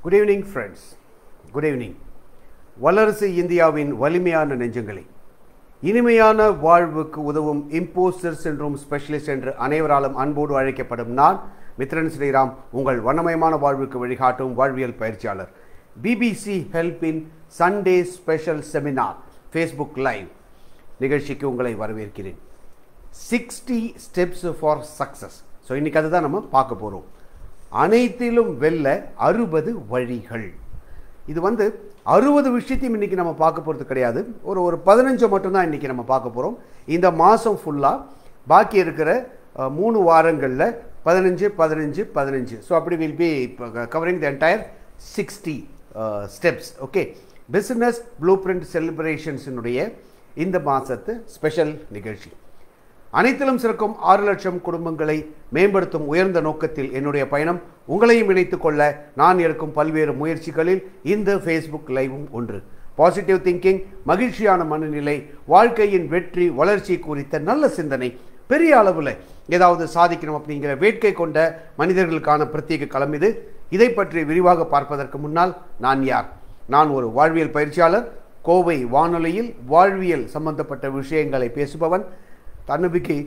Good evening friends good evening வல்லரசு இந்தியாவின் வலிமையான நெஞ்சங்களை இனிமையான வாழ்வுக்கு உதவும் இம்போஸ்டர் சென்றும் ஸ்பெஷலிஸ்ட் என்று அனைவராலும் அன்போடு அழைக்கப்படும் நான் மித்ரன் ஸ்ரீராம் உங்கள் வண்ணமயமான வாழ்வுக்கு வழிகாட்டும் வாழ்வியல் பயிற்சியாளர் பிபிசி ஹெல்ப்பின் Sunday special seminar Facebook live நிகழ்ச்சிக்கு உங்களை வரவேற்கிறேன் sixty steps for success so இன்றைக்கி அதுதான் நம்ம பார்க்க போகிறோம் அனைத்திலும் வெல்ல அறுபது வழிகள் இது வந்து அறுபது விஷயத்தையும் இன்றைக்கி நம்ம பார்க்க போகிறது கிடையாது ஒரு ஒரு பதினஞ்சு மட்டும்தான் இன்றைக்கி நம்ம பார்க்க போகிறோம் இந்த மாதம் ஃபுல்லாக பாக்கி இருக்கிற அஹ், மூணு வாரங்களில் பதினஞ்சு பதினஞ்சு பதினஞ்சு ஸோ அப்படி will be covering the entire sixty steps okay business blueprint செலிப்ரேஷன்ஸினுடைய இந்த மாதத்து ஸ்பெஷல் நிகழ்ச்சி அனைத்திலும் சிறக்கும் ஆறு லட்சம் குடும்பங்களை மேம்படுத்தும் உயர்ந்த நோக்கத்தில் என்னுடைய பயணம் உங்களையும் இணைத்துக் கொள்ள நான் எடுக்கும் பல்வேறு முயற்சிகளில் இந்த ஃபேஸ்புக் லைவும் ஒன்று பாசிட்டிவ் திங்கிங் மகிழ்ச்சியான மனநிலை வாழ்க்கையின் வெற்றி வளர்ச்சி குறித்த நல்ல சிந்தனை பெரிய அளவில் ஏதாவது சாதிக்கணும் அப்படிங்கிற வேட்கை கொண்ட மனிதர்களுக்கான பிரத்யேக களம் இது இதை பற்றி விரிவாக பார்ப்பதற்கு முன்னால் நான் யார் நான் ஒரு வாழ்வியல் பயிற்சியாளர் கோவை வானொலியில் வாழ்வியல் சம்பந்தப்பட்ட விஷயங்களை பேசுபவன் தன்னம்பிக்கை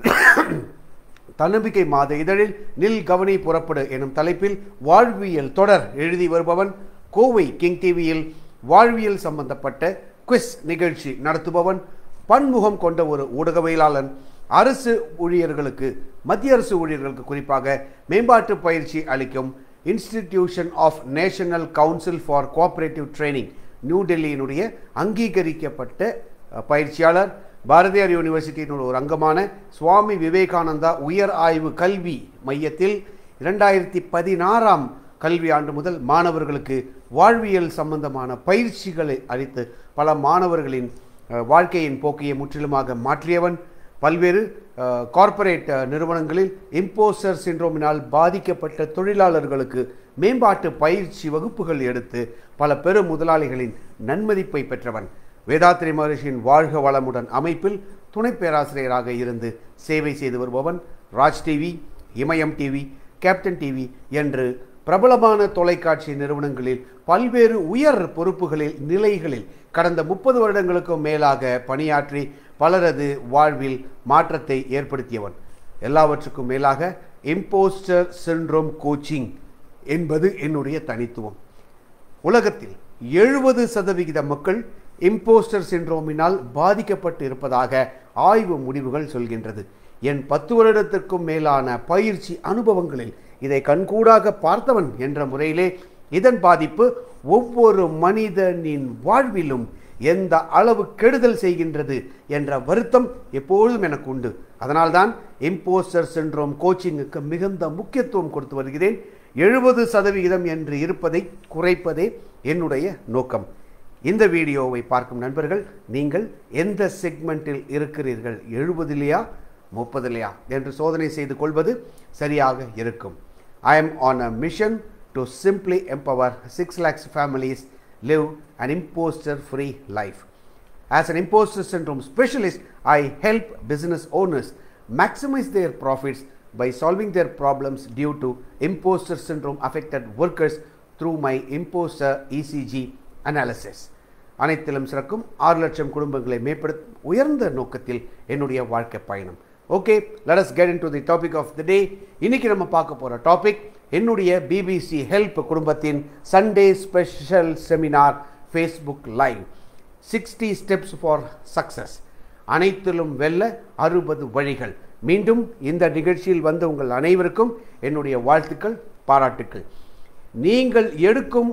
தன்னம்பிக்கை மாத இதழில் நில் கவனி புறப்படு எனும் தலைப்பில் வாழ்வியல் தொடர் எழுதி வருபவன் கோவை கிங் டிவியில் வாழ்வியல் சம்பந்தப்பட்ட குவிஸ் நிகழ்ச்சி நடத்துபவன் பன்முகம் கொண்ட ஒரு ஊடகவியலாளன் அரசு ஊழியர்களுக்கு மத்திய அரசு ஊழியர்களுக்கு குறிப்பாக மேம்பாட்டு பயிற்சி அளிக்கும் institution of national council for cooperative training new டெல்லியினுடைய அங்கீகரிக்கப்பட்ட அஹ், பயிற்சியாளர் பாரதியார் யூனிவர்சிட்டியினுடைய ஒரு அங்கமான சுவாமி விவேகானந்தா உயர் ஆய்வு கல்வி மையத்தில் இரண்டாயிரத்தி பதினாறாம் கல்வி ஆண்டு முதல் மாணவர்களுக்கு வாழ்வியல் சம்பந்தமான பயிற்சிகளை அளித்து பல மாணவர்களின் அஹ், வாழ்க்கையின் போக்கையை முற்றிலுமாக மாற்றியவன் பல்வேறு கார்ப்பரேட் நிறுவனங்களில் இம்போஸ்டர் சிண்ட்ரோமினால் பாதிக்கப்பட்ட தொழிலாளர்களுக்கு மேம்பாட்டு பயிற்சி வகுப்புகள் எடுத்து பல பெரு முதலாளிகளின் நன்மதிப்பை பெற்றவன் வேதாத்ரி மகரிஷியின் வாழ்க வளமுடன் அமைப்பில் துணை பேராசிரியராக இருந்து சேவை செய்து வருபவன் Raj TV Imayam TV Captain TV என்று பிரபலமான தொலைக்காட்சி நிறுவனங்களில் பல்வேறு உயர் பொறுப்புகளில் நிலைகளில் கடந்த முப்பது வருடங்களுக்கும் மேலாக பணியாற்றி பலரது வாழ்வில் மாற்றத்தை ஏற்படுத்தியவன் எல்லாவற்றுக்கும் மேலாக இம்போஸ்டர் சிண்ட்ரோம் கோச்சிங் என்பது என்னுடைய தனித்துவம் உலகத்தில் எழுபது சதவிகித மக்கள் இம்போஸ்டர் சிண்ட்ரோமினால் பாதிக்கப்பட்டு இருப்பதாக ஆய்வு முடிவுகள் சொல்கின்றது என் பத்து வருடத்திற்கும் மேலான பயிற்சி அனுபவங்களில் இதை கண்கூடாக பார்த்தவன் என்ற முறையிலே இதன் பாதிப்பு ஒவ்வொரு மனிதனின் வாழ்விலும் எந்த அளவு கெடுதல் செய்கின்றது என்ற வருத்தம் எப்பொழுதும் எனக்கு உண்டு அதனால்தான் இம்போஸ்டர் சிண்ட்ரோம் கோச்சிங்குக்கு மிகுந்த முக்கியத்துவம் கொடுத்து வருகிறேன் எழுபது சதவிகிதம் என்று இருப்பதை குறைப்பதே என்னுடைய நோக்கம் இந்த வீடியோவை பார்க்கும் நண்பர்கள் நீங்கள் எந்த செக்மெண்ட்டில் இருக்கிறீர்கள் எழுபதிலையா முப்பதிலையா என்று சோதனை செய்து கொள்வது சரியாக இருக்கும் I am on a mission to simply empower six lakhs families live an imposter free life As an imposter syndrome specialist, I help business owners maximize their profits by solving their problems due to imposter syndrome affected workers through my imposter ECG analysis. அனைத்திலும் சிறக்கும் ஆறு லட்சம் குடும்பங்களை மேம்படுத்தும் உயர்ந்த நோக்கத்தில் என்னுடைய வாழ்க்கை பயணம் okay let us get into the topic of the day இன்னைக்கு நம்ம பார்க்க போற டாபிக் என்னுடைய பிபிசி ஹெல்ப் குடும்பத்தின் Sunday special seminar Facebook live sixty steps for success அனைத்திலும் வெல்ல அறுபது வழிகள் மீண்டும் இந்த நிகழ்ச்சியில் வந்த உங்கள் அனைவருக்கும் என்னுடைய வாழ்த்துக்கள் பாராட்டுக்கள் நீங்கள் எடுக்கும்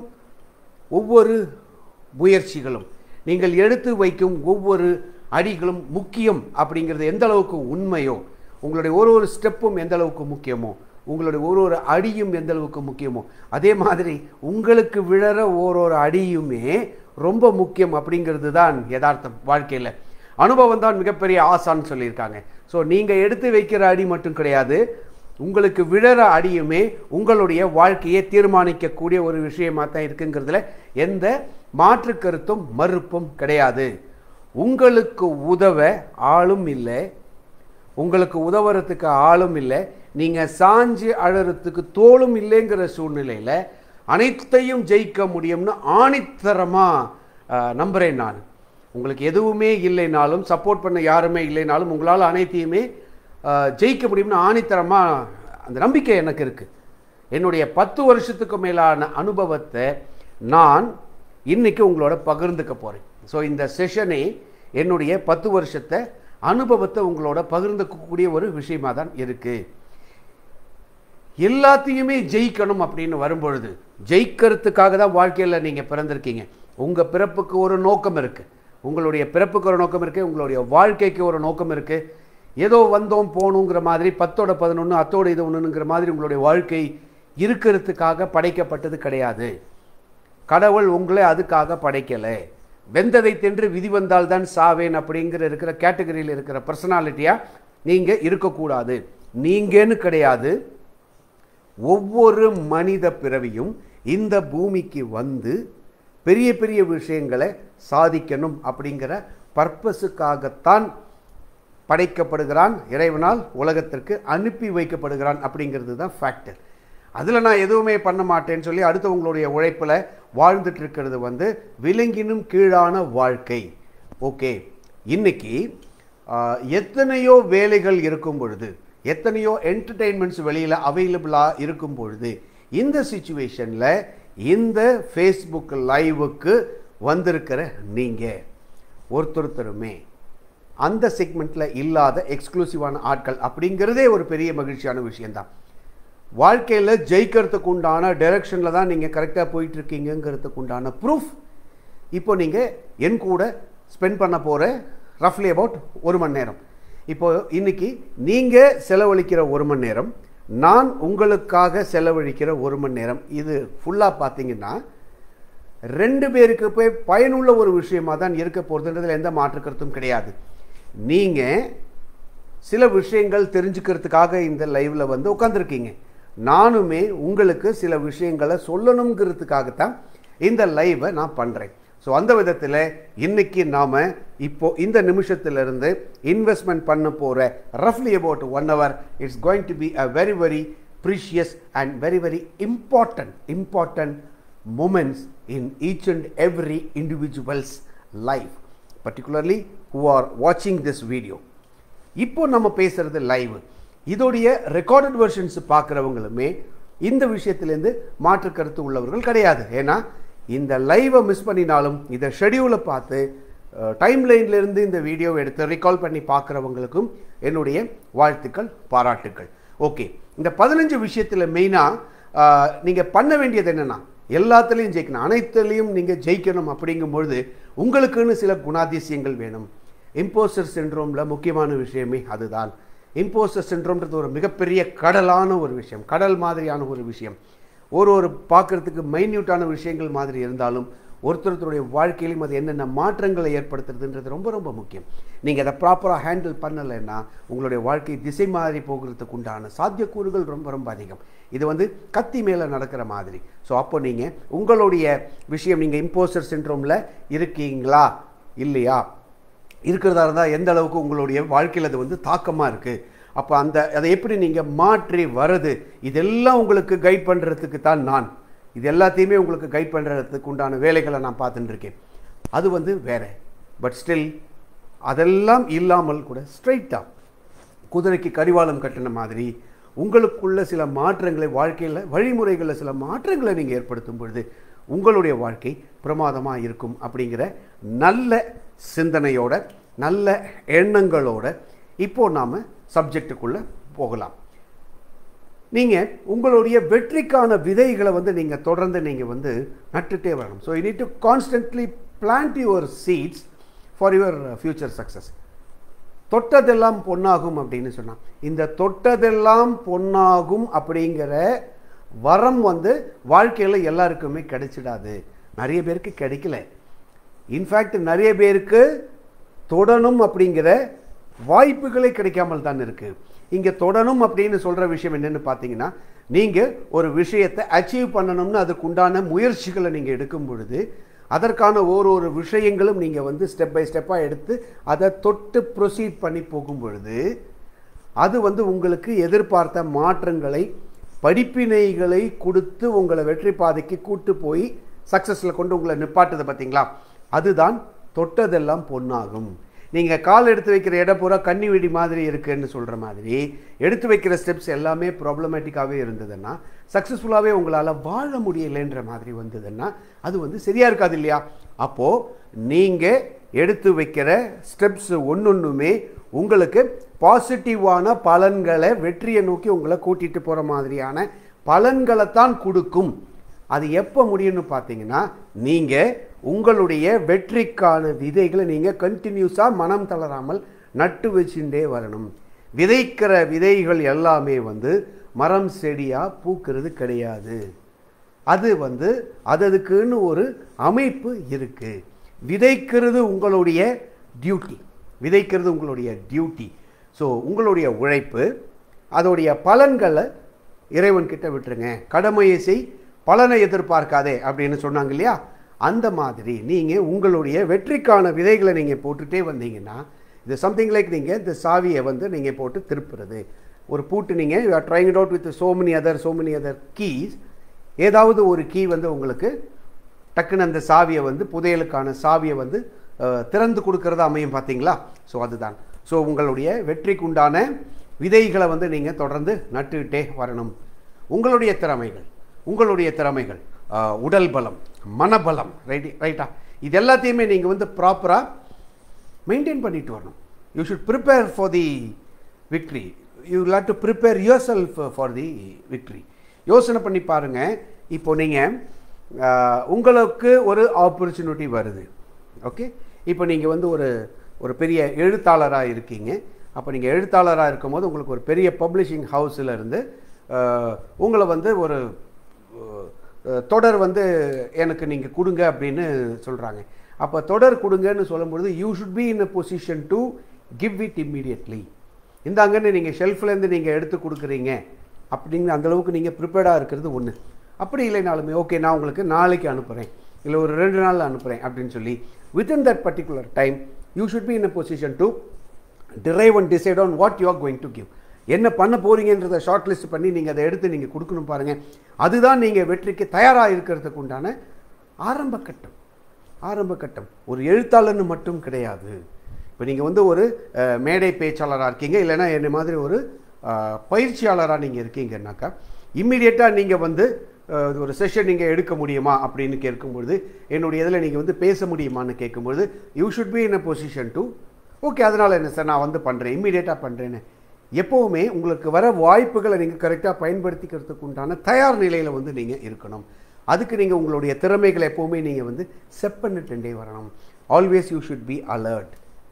ஒவ்வொரு முயற்சிகளும் நீங்கள் எடுத்து வைக்கும் ஒவ்வொரு அடிகளும் முக்கியம் அப்படிங்கிறது எந்த அளவுக்கு உண்மையோ உங்களுடைய ஒரு ஒரு ஸ்டெப்பும் எந்த அளவுக்கு முக்கியமோ உங்களுடைய ஒரு ஒரு அடியும் எந்த அளவுக்கு முக்கியமோ அதே மாதிரி உங்களுக்கு விழற ஒரு ஒரு அடியுமே ரொம்ப முக்கியம் அப்படிங்கிறது தான் யதார்த்தம் வாழ்க்கையில் அனுபவம் தான் மிகப்பெரிய ஆசான்னு சொல்லியிருக்காங்க ஸோ நீங்கள் எடுத்து வைக்கிற அடி மட்டும் கிடையாது உங்களுக்கு விழற அடியுமே உங்களுடைய வாழ்க்கையை தீர்மானிக்கக்கூடிய ஒரு விஷயமா தான் இருக்குங்கிறதுல எந்த மாற்று கருத்தும் மறுப்பும் கிடையாது உங்களுக்கு உதவ ஆளும் இல்லை உங்களுக்கு உதவுறதுக்கு ஆளும் இல்லை நீங்கள் சாஞ்சு அழறதுக்கு தோளும் இல்லைங்கிற சூழ்நிலையில் அனைத்தையும் ஜெயிக்க முடியும்னு ஆணித்தரமாக நம்புகிறேன் நான் உங்களுக்கு எதுவுமே இல்லைனாலும் சப்போர்ட் பண்ண யாருமே இல்லைனாலும் உங்களால் அனைத்தையுமே அஹ், ஜெயிக்க முடியும்னு ஆணித்தரமாக அந்த நம்பிக்கை எனக்கு இருக்குது என்னுடைய பத்து வருஷத்துக்கு மேலான அனுபவத்தை நான் இன்னைக்கு உங்களோட பகிர்ந்துக்க போகிறேன் ஸோ இந்த செஷனே என்னுடைய பத்து வருஷத்தை அனுபவத்தை உங்களோட பகிர்ந்துக்கக்கூடிய ஒரு விஷயமா தான் இருக்குது எல்லாத்தையுமே ஜெயிக்கணும் அப்படின்னு வரும்பொழுது ஜெயிக்கிறதுக்காக தான் வாழ்க்கையில் நீங்கள் பிறந்திருக்கீங்க உங்கள் பிறப்புக்கு ஒரு நோக்கம் இருக்குது உங்களுடைய பிறப்புக்கு ஒரு நோக்கம் இருக்குது உங்களுடைய வாழ்க்கைக்கு ஒரு நோக்கம் இருக்குது ஏதோ வந்தோம் போகணுங்கிற மாதிரி பத்தோட பதினொன்று அத்தோட இது ஒன்றுங்கிற மாதிரி உங்களுடைய வாழ்க்கை இருக்கிறதுக்காக படைக்கப்பட்டது கிடையாது கடவுள் உங்களை அதுக்காக படைக்கலை வெந்ததை தின்று விதி வந்தால் தான் சாவேன் அப்படிங்கிற இருக்கிற கேட்டகரியில் இருக்கிற பர்சனாலிட்டியாக நீங்கள் இருக்கக்கூடாது நீங்கன்னு கிடையாது ஒவ்வொரு மனித பிறவியும் இந்த பூமிக்கு வந்து பெரிய பெரிய விஷயங்களை சாதிக்கணும் அப்படிங்கிற பர்பஸுக்காகத்தான் படைக்கப்படுகிறான் இறைவனால் உலகத்திற்கு அனுப்பி வைக்கப்படுகிறான் அப்படிங்கிறது தான் ஃபேக்டர் அதில் நான் எதுவுமே பண்ண மாட்டேன்னு சொல்லி அடுத்தவங்களுடைய உழைப்பில் வாழ்ந்துட்டு இருக்கிறது வந்து விலங்கினும் கீழான வாழ்க்கை ஓகே இன்னைக்கு ஆஹ், எத்தனையோ வேலைகள் இருக்கும் பொழுது எத்தனையோ என்டர்டெயின்மெண்ட்ஸ் வெளியில் அவைலபிளாக இருக்கும் பொழுது இந்த சுச்சுவேஷனில் இந்த ஃபேஸ்புக் லைவுக்கு வந்திருக்கிற நீங்கள் ஒருத்தொருத்தருமே அந்த செக்மெண்ட்டில் இல்லாத எக்ஸ்க்ளூசிவான ஆட்கள் அப்படிங்கிறதே ஒரு பெரிய மகிழ்ச்சியான விஷயம்தான் வாழ்க்கையில் ஜெயிக்கிறதுக்கு உண்டான டைரக்ஷனில் தான் நீங்கள் கரெக்டாக போயிட்டு இருக்கீங்கிறதுக்கு உண்டான ப்ரூஃப் இப்போ நீங்கள் என் கூட ஸ்பெண்ட் பண்ண போகிற ரஃப்லி அபவுட் ஒரு மணி நேரம் இப்போ இன்னைக்கு நீங்கள் செலவழிக்கிற ஒரு மணி நேரம் நான் உங்களுக்காக செலவழிக்கிற ஒரு மணி நேரம் இது ஃபுல்லாக பார்த்தீங்கன்னா ரெண்டு பேருக்கு போய் பயனுள்ள ஒரு விஷயமா தான் இருக்க போகிறதுன்றதுல எந்த மாற்று கருத்தும் கிடையாது நீங்கள் சில விஷயங்கள் தெரிஞ்சுக்கிறதுக்காக இந்த லைவில் வந்து உட்காந்துருக்கீங்க நானுமே உங்களுக்கு சில விஷயங்களை சொல்லணுங்கிறதுக்காகத்தான் இந்த லைவை நான் பண்ணுறேன் ஸோ அந்த விதத்தில் இன்னைக்கு நாம் இப்போ இந்த நிமிஷத்திலிருந்து இன்வெஸ்ட்மெண்ட் பண்ண போகிற ரஃப்லி about one hour it's going to be a very very precious and very very important important moments in each and every individual's life particularly who are watching this video இப்போ நம்ம பேசுறது லைவ் இதோடைய recorded versions பார்க்குறவங்களுமே இந்த விஷயத்திலேருந்து மாற்று கருத்து உள்ளவர்கள் கிடையாது ஏன்னா இந்த லைவை மிஸ் பண்ணினாலும் இதை ஷெடியூலை பார்த்து டைம் லைன்லேருந்து இந்த வீடியோவை எடுத்து ரெக்கால் பண்ணி பார்க்குறவங்களுக்கும் என்னுடைய வாழ்த்துக்கள் பாராட்டுக்கள் ஓகே இந்த பதினஞ்சு விஷயத்தில் மெயினாக நீங்கள் பண்ண வேண்டியது என்னென்னா எல்லாத்துலேயும் ஜெயிக்கணும் அனைத்துலேயும் நீங்கள் ஜெயிக்கணும் அப்படிங்கும்பொழுது உங்களுக்குன்னு சில குணாதிசயங்கள் வேணும் இம்போஸ்டர் சிண்ட்ரோமில் முக்கியமான விஷயமே அதுதான் இம்போஸ்டர் சிண்ட்ரோம்ன்றது ஒரு மிகப்பெரிய கடலான ஒரு விஷயம் கடல் மாதிரியான ஒரு விஷயம் ஒரு ஒரு பார்க்குறதுக்கு மைன்யூட்டான விஷயங்கள் மாதிரி இருந்தாலும் ஒருத்தருடைய வாழ்க்கையிலும் அது என்னென்ன மாற்றங்களை ஏற்படுத்துறதுன்றது ரொம்ப ரொம்ப முக்கியம் நீங்கள் அதை ப்ராப்பராக ஹேண்டில் பண்ணலைன்னா உங்களுடைய வாழ்க்கை திசை மாறி போகிறதுக்கு உண்டான சாத்தியக்கூறுகள் ரொம்ப ரொம்ப அதிகம் இது வந்து கத்தி மேலே நடக்கிற மாதிரி ஸோ அப்போ நீங்கள் உங்களுடைய விஷயம் நீங்கள் இம்போஸ்டர் சிண்ட்ரோமில் இருக்கீங்களா இல்லையா இருக்கிறதா இருந்தால் எந்த அளவுக்கு உங்களுடைய வாழ்க்கையில் அது வந்து தாக்கமாக இருக்குது அப்போ அந்த அதை எப்படி நீங்கள் மாற்றி வருது இதெல்லாம் உங்களுக்கு கைட் பண்ணுறதுக்கு தான் நான் இது எல்லாத்தையுமே உங்களுக்கு கைட் பண்ணுறதுக்கு உண்டான வேலைகளை நான் பார்த்துட்டு இருக்கேன் அது வந்து வேற பட் ஸ்டில் அதெல்லாம் இல்லாமல் கூட ஸ்ட்ரைட்டாக குதிரைக்கு கடிவாளம் கட்டின மாதிரி உங்களுக்குள்ள சில மாற்றங்களை வாழ்க்கையில் வழிமுறைகளில் சில மாற்றங்களை நீங்கள் ஏற்படுத்தும் பொழுது உங்களுடைய வாழ்க்கை பிரமாதமாக இருக்கும் அப்படிங்கிற நல்ல சிந்தனையோட நல்ல எண்ணங்களோட இப்போ நாம் சப்ஜெக்டுக்குள்ளே போகலாம் நீங்கள் உங்களுடைய வெற்றிக்கான விதைகளை வந்து நீங்கள் தொடர்ந்து நீங்கள் வந்து நட்டுட்டே வரணும் so you need to constantly plant your seeds for your future success தொட்டதெல்லாம் பொன்னாகும் அப்படின்னு சொன்னான் இந்த தொட்டதெல்லாம் பொன்னாகும் அப்படிங்கிற வரம் வந்து வாழ்க்கையில் எல்லாருக்குமே கிடைச்சிடாது நிறைய பேருக்கு கிடைக்கல இன்ஃபேக்ட் நிறைய பேருக்கு தொடணும் அப்படிங்கிற வாய்ப்புகளே கிடைக்காமல் தான் இருக்கு இங்கே தொடணும் அப்படின்னு சொல்கிற விஷயம் என்னன்னு பார்த்தீங்கன்னா நீங்கள் ஒரு விஷயத்தை அச்சீவ் பண்ணணும்னு அதுக்கு உண்டான முயற்சிகளை நீங்கள் எடுக்கும் பொழுது அதற்கான ஒரு ஒரு விஷயங்களும் நீங்கள் வந்து ஸ்டெப் பை ஸ்டெப்பாக எடுத்து அதை தொட்டு ப்ரொசீட் பண்ணி போகும் பொழுது அது வந்து உங்களுக்கு எதிர்பார்த்த மாற்றங்களை படிப்பினைகளை கொடுத்து உங்களை வெற்றி பாதைக்கு கூட்டு போய் சக்ஸஸில் கொண்டு உங்களை நிப்பாட்டுது பார்த்தீங்களா அதுதான் தொட்டதெல்லாம் பொன்னாகும் நீங்கள் கால் எடுத்து வைக்கிற இடம் பூரா கன்னி வெடி மாதிரி இருக்குன்னு சொல்கிற மாதிரி எடுத்து வைக்கிற ஸ்டெப்ஸ் எல்லாமே ப்ராப்ளமேட்டிக்காகவே இருந்ததுன்னா சக்ஸஸ்ஃபுல்லாகவே உங்களால் வாழ முடியலைன்ற மாதிரி வந்ததுன்னா அது வந்து சரியாக இருக்காது இல்லையா அப்போது நீங்கள் எடுத்து வைக்கிற ஸ்டெப்ஸ் ஒன்றொன்றுமே உங்களுக்கு பாசிட்டிவான பலன்களை வெற்றியை நோக்கி உங்களை கூட்டிகிட்டு போகிற மாதிரியான பலன்களை தான் கொடுக்கும் அது எப்போ முடியும்னு பார்த்தீங்கன்னா நீங்கள் உங்களுடைய வெற்றிக்கான விதைகளை நீங்கள் கண்டினியூஸாக மனம் தளராமல் நட்டு வச்சுட்டே வரணும் விதைக்கிற விதைகள் எல்லாமே வந்து மரம் செடியாக பூக்கிறது கிடையாது அது வந்து அததுக்குன்னு ஒரு அமைப்பு இருக்கு விதைக்கிறது உங்களுடைய டியூட்டி விதைக்கிறது உங்களுடைய டியூட்டி ஸோ உங்களுடைய உழைப்பு அதோடைய பலன்களை இறைவன் கிட்ட விட்டுருங்க கடமையை செய் பலனை எதிர்பார்க்காதே அப்படின்னு சொன்னாங்க இல்லையா அந்த மாதிரி நீங்கள் உங்களுடைய வெற்றிக்கான விதைகளை நீங்கள் போட்டுட்டே வந்தீங்கன்னா இது சம்திங் லைக் நீங்கள் இந்த சாவியை வந்து நீங்கள் போட்டு திருப்புறது ஒரு பூட்டு நீங்கள் you are trying out with so many other so many other keys ஏதாவது ஒரு கீ வந்து உங்களுக்கு டக்குன்னு அந்த சாவியை வந்து புதையலுக்கான சாவியை வந்து அஹ், திறந்து கொடுக்கறது அமையும் பார்த்தீங்களா ஸோ அதுதான் ஸோ உங்களுடைய வெற்றிக்கு உண்டான விதைகளை வந்து நீங்கள் தொடர்ந்து நட்டுக்கிட்டே வரணும் உங்களுடைய திறமைகள் உங்களுடைய திறமைகள் அஹ், உடல் பலம் மனபலம் ரைட் ரைட்டா இது எல்லாத்தையுமே நீங்கள் வந்து ப்ராப்பராக மெயின்டைன் பண்ணிட்டு வரணும் you should prepare for the victory you late to prepare yourself for the victory யோசனை பண்ணி பாருங்க இப்போ நீங்கள் உங்களுக்கு ஒரு ஆப்பர்ச்சுனிட்டி வருது ஓகே இப்போ நீங்கள் வந்து ஒரு ஒரு பெரிய எழுத்தாளராக இருக்கீங்க அப்போ நீங்கள் எழுத்தாளராக இருக்கும்போது உங்களுக்கு ஒரு பெரிய பப்ளிஷிங் ஹவுஸில் இருந்து அஹ், உங்களை வந்து ஒரு அஹ், தொடர் வந்து எனக்கு நீங்கள் கொடுங்க அப்படின்னு சொல்கிறாங்க அப்போ தொடர் கொடுங்கன்னு சொல்லும்பொழுது you should be in a position to give it immediately இந்தாங்கன்னு நீங்கள் ஷெல்ஃப்லேருந்து நீங்கள் எடுத்து கொடுக்குறீங்க அப்படிங்கிற அந்த அளவுக்கு நீங்கள் ப்ரிப்பேர்டாக இருக்கிறது ஒன்று அப்படி இல்லைனாலுமே ஓகே நான் உங்களுக்கு நாளைக்கு அனுப்புகிறேன் இல்லை ஒரு ரெண்டு நாளில் அனுப்புகிறேன் அப்படின்னு சொல்லி within that particular time you should be in a position to drive and decide on what you are going to give என்ன பண்ண போறீங்கன்றதை ஷார்ட் லிஸ்ட் பண்ணி நீங்கள் அதை எடுத்து நீங்கள் கொடுக்கணும் பாருங்கள் அதுதான் நீங்கள் வெற்றிக்கு தயாராக இருக்கிறதுக்கு உண்டான ஆரம்ப கட்டம் ஆரம்ப கட்டம் ஒரு எழுத்தாளர்னு மட்டும் கிடையாது இப்போ நீங்கள் வந்து ஒரு அஹ், மேடை பேச்சாளராக இருக்கீங்க இல்லைன்னா என்ன மாதிரி ஒரு அஹ், பயிற்சியாளராக நீங்கள் இருக்கீங்கன்னாக்கா இம்மிடியட்டாக நீங்கள் வந்து அஹ், ஒரு செஷன் நீங்கள் எடுக்க முடியுமா அப்படின்னு கேட்கும்பொழுது என்னுடைய இதில் நீங்கள் வந்து பேச முடியுமான்னு கேட்கும்பொழுது you should be in a position to okay அதனால் என்ன சார் நான் வந்து பண்ணுறேன் இம்மீடியட்டாக பண்ணுறேன்னு எப்போவுமே உங்களுக்கு வர வாய்ப்புகளை நீங்கள் கரெக்டாக பயன்படுத்திக்கிறதுக்கு உண்டான தயார் நிலையில் வந்து நீங்கள் இருக்கணும் அதுக்கு நீங்கள் உங்களுடைய திறமைகளை எப்போவுமே நீங்கள் வந்து செட் பண்ணிட்டே வரணும் always you should be alert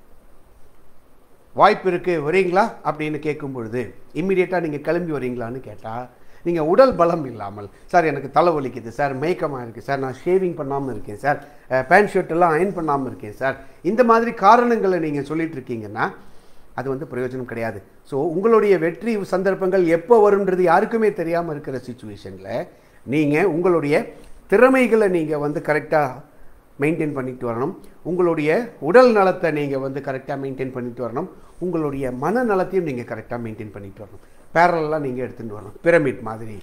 வாய்ப்பு இருக்குது வரீங்களா அப்படின்னு கேட்கும் பொழுது இம்மிடியட்டாக நீங்கள் கிளம்பி வரீங்களான்னு கேட்டால் நீங்கள் உடல் பலம் இல்லாமல் சார் எனக்கு தலை வலிக்குது சார் மயக்கமாக இருக்குது சார் நான் ஷேவிங் பண்ணாமல் இருக்கேன் சார் பேண்ட் ஷர்ட் எல்லாம் அயன் பண்ணாமல் இருக்கேன் சார் இந்த மாதிரி காரணங்களை நீங்கள் சொல்லிட்டு இருக்கீங்கன்னா அது வந்து பிரயோஜனம் கிடையாது ஸோ உங்களுடைய வெற்றி சந்தர்ப்பங்கள் எப்போ வரும்ன்றது யாருக்குமே தெரியாமல் இருக்கிற சுச்சுவேஷனில் நீங்கள் உங்களுடைய திறமைகளை நீங்கள் வந்து கரெக்டாக மெயின்டைன் பண்ணிட்டு வரணும் உங்களுடைய உடல் நலத்தை நீங்கள் வந்து கரெக்டாக மெயின்டைன் பண்ணிட்டு வரணும் உங்களுடைய மன நலத்தையும் நீங்கள் கரெக்டாக மெயின்டைன் பண்ணிட்டு வரணும் பேரலாம் நீங்கள் எடுத்துகிட்டு வரணும் பிரமிட் மாதிரி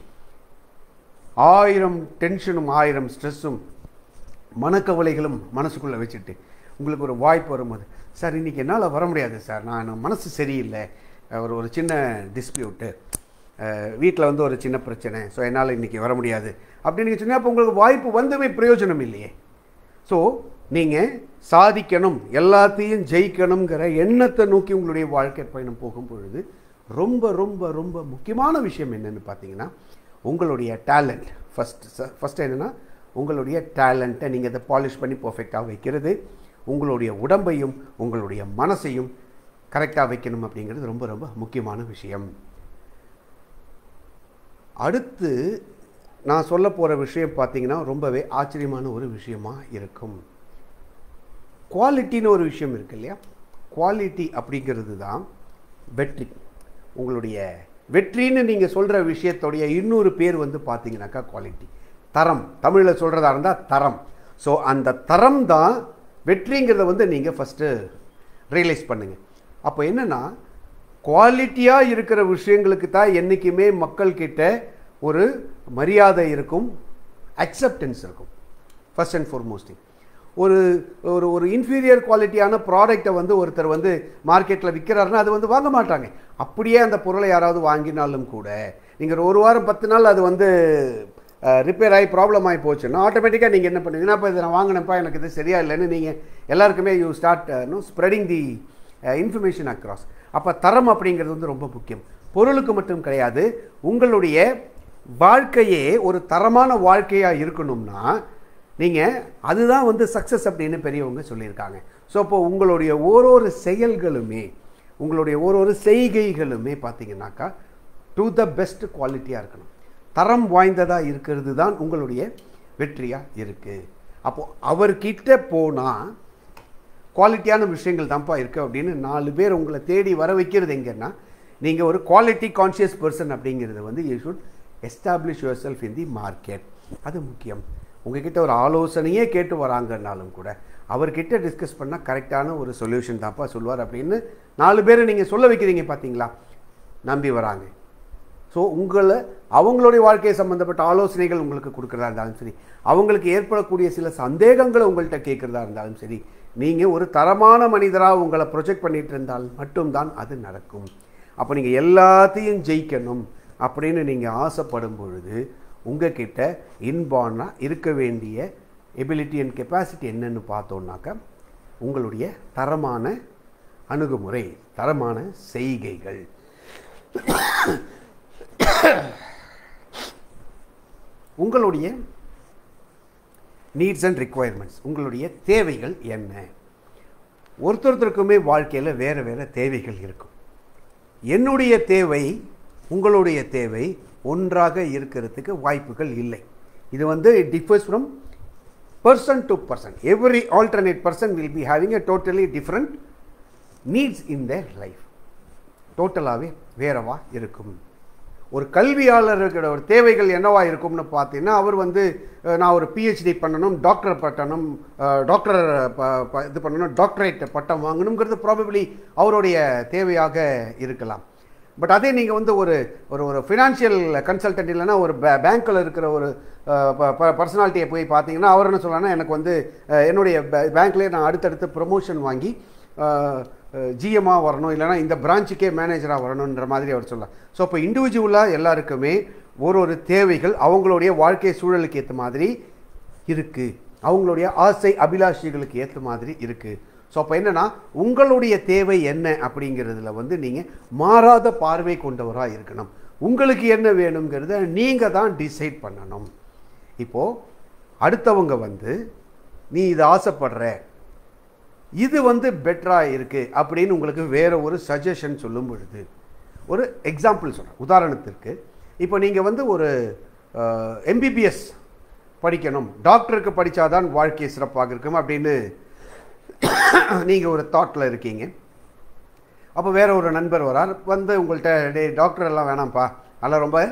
ஆயிரம் டென்ஷனும் ஆயிரம் ஸ்ட்ரெஸ்ஸும் மனக்கவலைகளும் மனசுக்குள்ளே வச்சுட்டு உங்களுக்கு ஒரு வாய்ப்பு வரும்போது சார் இன்றைக்கி என்னால் வர முடியாது சார் நான் மனசு சரியில்லை ஒரு ஒரு சின்ன டிஸ்பியூட்டு வீட்டில் வந்து ஒரு சின்ன பிரச்சனை ஸோ என்னால் இன்றைக்கி வர முடியாது அப்படின்னு நீங்கள் சொன்னால் அப்போ உங்களுக்கு வாய்ப்பு வந்துமே பிரயோஜனம் இல்லையே ஸோ நீங்கள் சாதிக்கணும் எல்லாத்தையும் ஜெயிக்கணுங்கிற எண்ணத்தை நோக்கி உங்களுடைய வாழ்க்கை பயணம் போகும் பொழுது ரொம்ப ரொம்ப ரொம்ப முக்கியமான விஷயம் என்னன்னு பார்த்தீங்கன்னா உங்களுடைய டேலண்ட் ஃபஸ்ட் ஃபஸ்ட் என்னென்னா உங்களுடைய டேலண்ட்டை நீங்கள் அதை பாலிஷ் பண்ணி பர்ஃபெக்டாக வைக்கிறது உங்களுடைய உடம்பையும் உங்களுடைய மனசையும் கரெக்டாக வைக்கணும் அப்படிங்கிறது ரொம்ப ரொம்ப முக்கியமான விஷயம் அடுத்து நான் சொல்ல போகிற விஷயம் பார்த்தீங்கன்னா ரொம்பவே ஆச்சரியமான ஒரு விஷயமா இருக்கும் குவாலிட்டின்னு ஒரு விஷயம் இருக்கு இல்லையா குவாலிட்டி அப்படிங்கிறது தான் வெற்றி உங்களுடைய வெற்றின்னு நீங்கள் சொல்கிற விஷயத்துடைய இன்னொரு பேர் வந்து பார்த்தீங்கன்னாக்கா குவாலிட்டி தரம் தமிழில் சொல்கிறதா இருந்தால் தரம் ஸோ அந்த தரம் தான் வெற்றிங்கிறத வந்து நீங்கள் ஃபஸ்ட்டு ரியலைஸ் பண்ணுங்கள் அப்போ என்னென்னா குவாலிட்டியாக இருக்கிற விஷயங்களுக்கு தான் என்றைக்குமே மக்கள்கிட்ட ஒரு மரியாதை இருக்கும் அக்செப்டன்ஸ் இருக்கும் ஃபர்ஸ்ட் அண்ட் foremost thing ஒரு ஒரு ஒரு இன்ஃபீரியர் குவாலிட்டியான ப்ராடக்ட்டை வந்து ஒருத்தர் வந்து மார்க்கெட்டில் விற்கிறாருன்னா அது வந்து வாங்க மாட்டாங்க அப்படியே அந்த பொருளை யாராவது வாங்கினாலும் கூட நீங்கள் ஒரு வாரம் பத்து நாள் அது வந்து ரிப்பேர் ஆகி ப்ராப்ளம் ஆகி போச்சுன்னா ஆட்டோமேட்டிக்காக நீங்கள் என்ன பண்ணுவீங்கன்னா இப்போ இதை நான் வாங்கினேன்ப்பா எனக்கு இது சரியா இல்லைன்னு நீங்கள் எல்லாருக்குமே you start no spreading the information across அப்போ தரம் அப்படிங்கிறது வந்து ரொம்ப முக்கியம் பொருளுக்கு மட்டும் கிடையாது உங்களுடைய வாழ்க்கையே ஒரு தரமான வாழ்க்கையாக இருக்கணும்னா நீங்கள் அதுதான் வந்து சக்ஸஸ் அப்படின்னு பெரியவங்க சொல்லியிருக்காங்க ஸோ அப்போ உங்களுடைய ஓரொரு செயல்களுமே உங்களுடைய ஓரொரு செய்கைகளுமே பார்த்தீங்கன்னாக்கா டு த பெஸ்ட் குவாலிட்டியாக இருக்கணும் தரம் வாய்ந்ததாக இருக்கிறது தான் உங்களுடைய வெற்றியாக இருக்குது அப்போது அவர்கிட்ட போனால் குவாலிட்டியான விஷயங்கள் தான்ப்பா இருக்குது அப்படின்னு நாலு பேர் உங்களை தேடி வர வைக்கிறது எங்கன்னா நீங்கள் ஒரு குவாலிட்டி கான்ஷியஸ் பர்சன் அப்படிங்கிறது வந்து you should establish yourself in the market அது முக்கியம் உங்ககிட்ட ஒரு ஆலோசனையே கேட்டு வராங்கன்னாலும் கூட அவர்கிட்ட டிஸ்கஸ் பண்ணால் கரெக்டான ஒரு சொல்யூஷன் தான்ப்பா சொல்லுவார் அப்படின்னு நாலு பேரை நீங்கள் சொல்ல வைக்கிறீங்க பார்த்தீங்களா நம்பி வராங்க ஸோ உங்களை அவங்களுடைய வாழ்க்கை சம்மந்தப்பட்ட ஆலோசனைகள் உங்களுக்கு கொடுக்குறதா இருந்தாலும் சரி அவங்களுக்கு ஏற்படக்கூடிய சில சந்தேகங்களை உங்கள்கிட்ட கேட்குறதா இருந்தாலும் சரி நீங்கள் ஒரு தரமான மனிதராக உங்களை ப்ரொஜெக்ட் பண்ணிட்டு இருந்தால் மட்டும்தான் அது நடக்கும் அப்போ நீங்கள் எல்லாத்தையும் ஜெயிக்கணும் அப்படின்னு நீங்கள் ஆசைப்படும் பொழுது உங்ககிட்ட இன்பார்னாக இருக்க வேண்டிய எபிலிட்டி அண்ட் கெப்பாசிட்டி என்னன்னு பார்த்தோம்னாக்கா உங்களுடைய தரமான அணுகுமுறை தரமான செய்கைகள் உங்களுடைய நீட்ஸ் அண்ட் ரிக்குவயர்மெண்ட்ஸ் உங்களுடைய தேவைகள் என்ன ஒருத்தொருத்தருக்குமே வாழ்க்கையில் வேறு வேறு தேவைகள் இருக்கும் என்னுடைய தேவை உங்களுடைய தேவை ஒன்றாக இருக்கிறதுக்கு வாய்ப்புகள் இல்லை இது வந்து it differs from person to person every alternate person will be having a totally different needs in their life டோட்டலாகவே வேறவா இருக்கும் ஒரு கல்வியாளர்களோட ஒரு தேவைகள் என்னவா இருக்கும்னு பார்த்தீங்கன்னா அவர் வந்து அஹ், நான் ஒரு பிஹெச்டி பண்ணணும் டாக்டர் பட்டணும் அஹ், டாக்டர் ப- ப- இது பண்ணணும் டாக்டரேட் பட்டம் வாங்கணுங்கிறது ப்ராபபிளி அவருடைய தேவையாக இருக்கலாம் பட் அதே நீங்கள் வந்து ஒரு ஒரு ஒரு ஃபினான்ஷியல் கன்சல்டன்ட் இல்லைன்னா ஒரு பேங்க்கில் இருக்கிற ஒரு பர்சனாலிட்டியை போய் பார்த்தீங்கன்னா அவர் என்ன சொல்லலாம்னா எனக்கு வந்து அஹ், என்னுடைய பேங்க்லேயே நான் அடுத்தடுத்து ப்ரொமோஷன் வாங்கி ஜிஎம்மாக வரணும் இல்லைனா இந்த பிரான்ச்சுக்கே மேனேஜராக வரணுன்ற மாதிரி அவர் சொல்லலாம் ஸோ இப்போ இண்டிவிஜுவலாக எல்லாருக்குமே ஒரு ஒரு தேவைகள் அவங்களுடைய வாழ்க்கை சூழலுக்கு ஏற்ற மாதிரி இருக்குது அவங்களுடைய ஆசை அபிலாஷைகளுக்கு ஏற்ற மாதிரி இருக்குது ஸோ அப்போ என்னென்னா உங்களுடைய தேவை என்ன அப்படிங்கிறதுல வந்து நீங்கள் மாறாத பார்வை கொண்டவராக இருக்கணும் உங்களுக்கு என்ன வேணுங்கிறத நீங்கள் தான் டிசைட் பண்ணணும் இப்போது அடுத்தவங்க வந்து நீ இதை ஆசைப்படுற இது வந்து பெட்டராக இருக்குது அப்படின்னு உங்களுக்கு வேற ஒரு சஜஷன் சொல்லும் பொழுது ஒரு எக்ஸாம்பிள் சொல்கிறேன் உதாரணத்திற்கு இப்போ நீங்கள் வந்து ஒரு எம்பிபிஎஸ் படிக்கணும் டாக்டருக்கு படித்தாதான் வாழ்க்கை சிறப்பாக இருக்கும் அப்படின்னு நீங்கள் ஒரு தாட்டில் இருக்கீங்க அப்போ வேற ஒரு நண்பர் வரார் வந்து உங்கள்கிட்ட டே டாக்டர் எல்லாம் வேணாம்ப்பா அதெல்லாம் ரொம்ப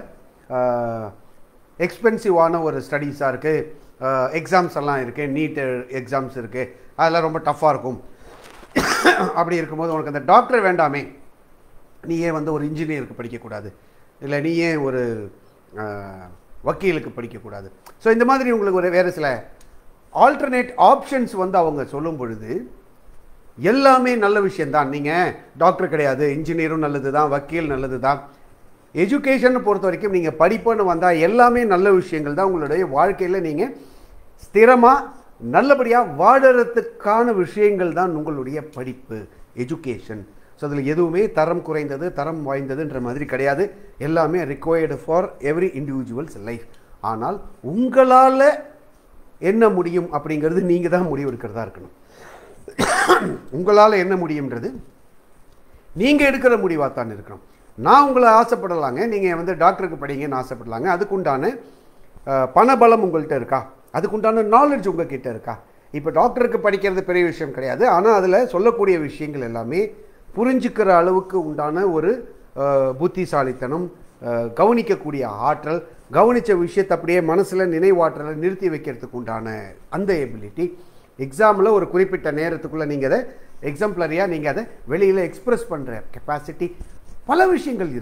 எக்ஸ்பென்சிவான ஒரு ஸ்டடீஸாக இருக்குது எக்ஸாம்ஸ் எல்லாம் இருக்குது நீட் எக்ஸாம்ஸ் இருக்குது அதெல்லாம் ரொம்ப டஃப்பாக இருக்கும் அப்படி இருக்கும்போது உனக்கு அந்த டாக்டர் வேண்டாமே நீ ஏன் வந்து ஒரு இன்ஜினியருக்கு படிக்கக்கூடாது இல்லை நீ ஏன் ஒரு அஹ், வக்கீலுக்கு படிக்கக்கூடாது ஸோ இந்த மாதிரி உங்களுக்கு ஒரு வேறு சில ஆல்டர்னேட் ஆப்ஷன்ஸ் வந்து அவங்க சொல்லும் பொழுது எல்லாமே நல்ல விஷயம்தான் நீங்கள் டாக்டர் கிடையாது இன்ஜினியரும் நல்லது தான் வக்கீல் நல்லது தான் எஜுகேஷனை பொறுத்த வரைக்கும் நீங்கள் படிப்புன்னு வந்தால் எல்லாமே நல்ல விஷயங்கள் தான் உங்களுடைய வாழ்க்கையில் நீங்கள் ஸ்திரமாக நல்லபடியாக வாழறதுக்கான விஷயங்கள் தான் உங்களுடைய படிப்பு எஜுகேஷன் ஸோ அதில் எதுவுமே தரம் குறைந்தது தரம் வாய்ந்ததுன்ற மாதிரி கிடையாது எல்லாமே required for every individuals life ஆனால் உங்களால் என்ன முடியும் அப்படிங்கிறது நீங்கள் தான் முடிவு எடுக்கிறதா இருக்கணும் உங்களால் என்ன முடியுன்றது நீங்கள் எடுக்கிற முடிவாக தான் இருக்கணும் நான் உங்களை ஆசைப்படலாங்க நீங்கள் வந்து டாக்டருக்கு படிங்கன்னு ஆசைப்படலாங்க அதுக்குண்டான அஹ், பணபலம் உங்கள்கிட்ட இருக்கா அதுக்குண்டான நாலேஜ் உங்ககிட்ட இருக்கா இப்போ டாக்டருக்கு படிக்கிறது பெரிய விஷயம் கிடையாது ஆனால் அதில் சொல்லக்கூடிய விஷயங்கள் எல்லாமே புரிஞ்சுக்கிற அளவுக்கு உண்டான ஒரு அஹ், புத்திசாலித்தனம் அஹ், கவனிக்கக்கூடிய ஆற்றல் கவனித்த விஷயத்தை அப்படியே மனசில் நினைவாற்றலை நிறுத்தி வைக்கிறதுக்கு உண்டான அந்த எபிலிட்டி எக்ஸாமில் ஒரு குறிப்பிட்ட நேரத்துக்குள்ளே நீங்கள் அதை எக்ஸாம்பிளரியாக நீங்கள் அதை வெளியில் எக்ஸ்பிரஸ் பண்ணுற கெப்பாசிட்டி பல விஷயங்கள் இருக்குது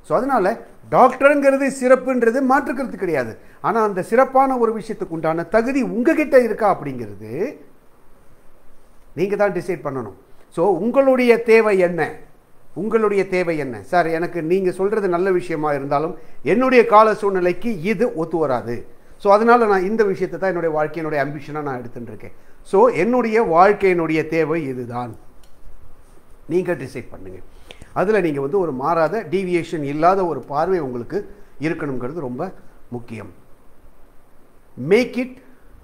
ஸோ அதனால் டாக்டருங்கிறது சிறப்புன்றது மாற்றுக்கிறது கிடையாது ஆனால் அந்த சிறப்பான ஒரு விஷயத்துக்கு உண்டான தகுதி உங்ககிட்ட இருக்கா அப்படிங்கிறது நீங்கள் தான் டிசைட் பண்ணணும் ஸோ உங்களுடைய தேவை என்ன உங்களுடைய தேவை என்ன சார் எனக்கு நீங்கள் சொல்கிறது நல்ல விஷயமா இருந்தாலும் என்னுடைய கால சூழ்நிலைக்கு இது ஒத்து வராது ஸோ அதனால் நான் இந்த விஷயத்தை தான் என்னுடைய வாழ்க்கையினுடைய அம்பிஷனாக நான் எடுத்துட்டு இருக்கேன் ஸோ என்னுடைய வாழ்க்கையினுடைய தேவை இதுதான் நீங்கள் டிசைட் பண்ணுங்க அதில் நீங்கள் வந்து ஒரு மாறாத டீவியேஷன் இல்லாத ஒரு பார்வை உங்களுக்கு இருக்கணுங்கிறது ரொம்ப முக்கியம் make it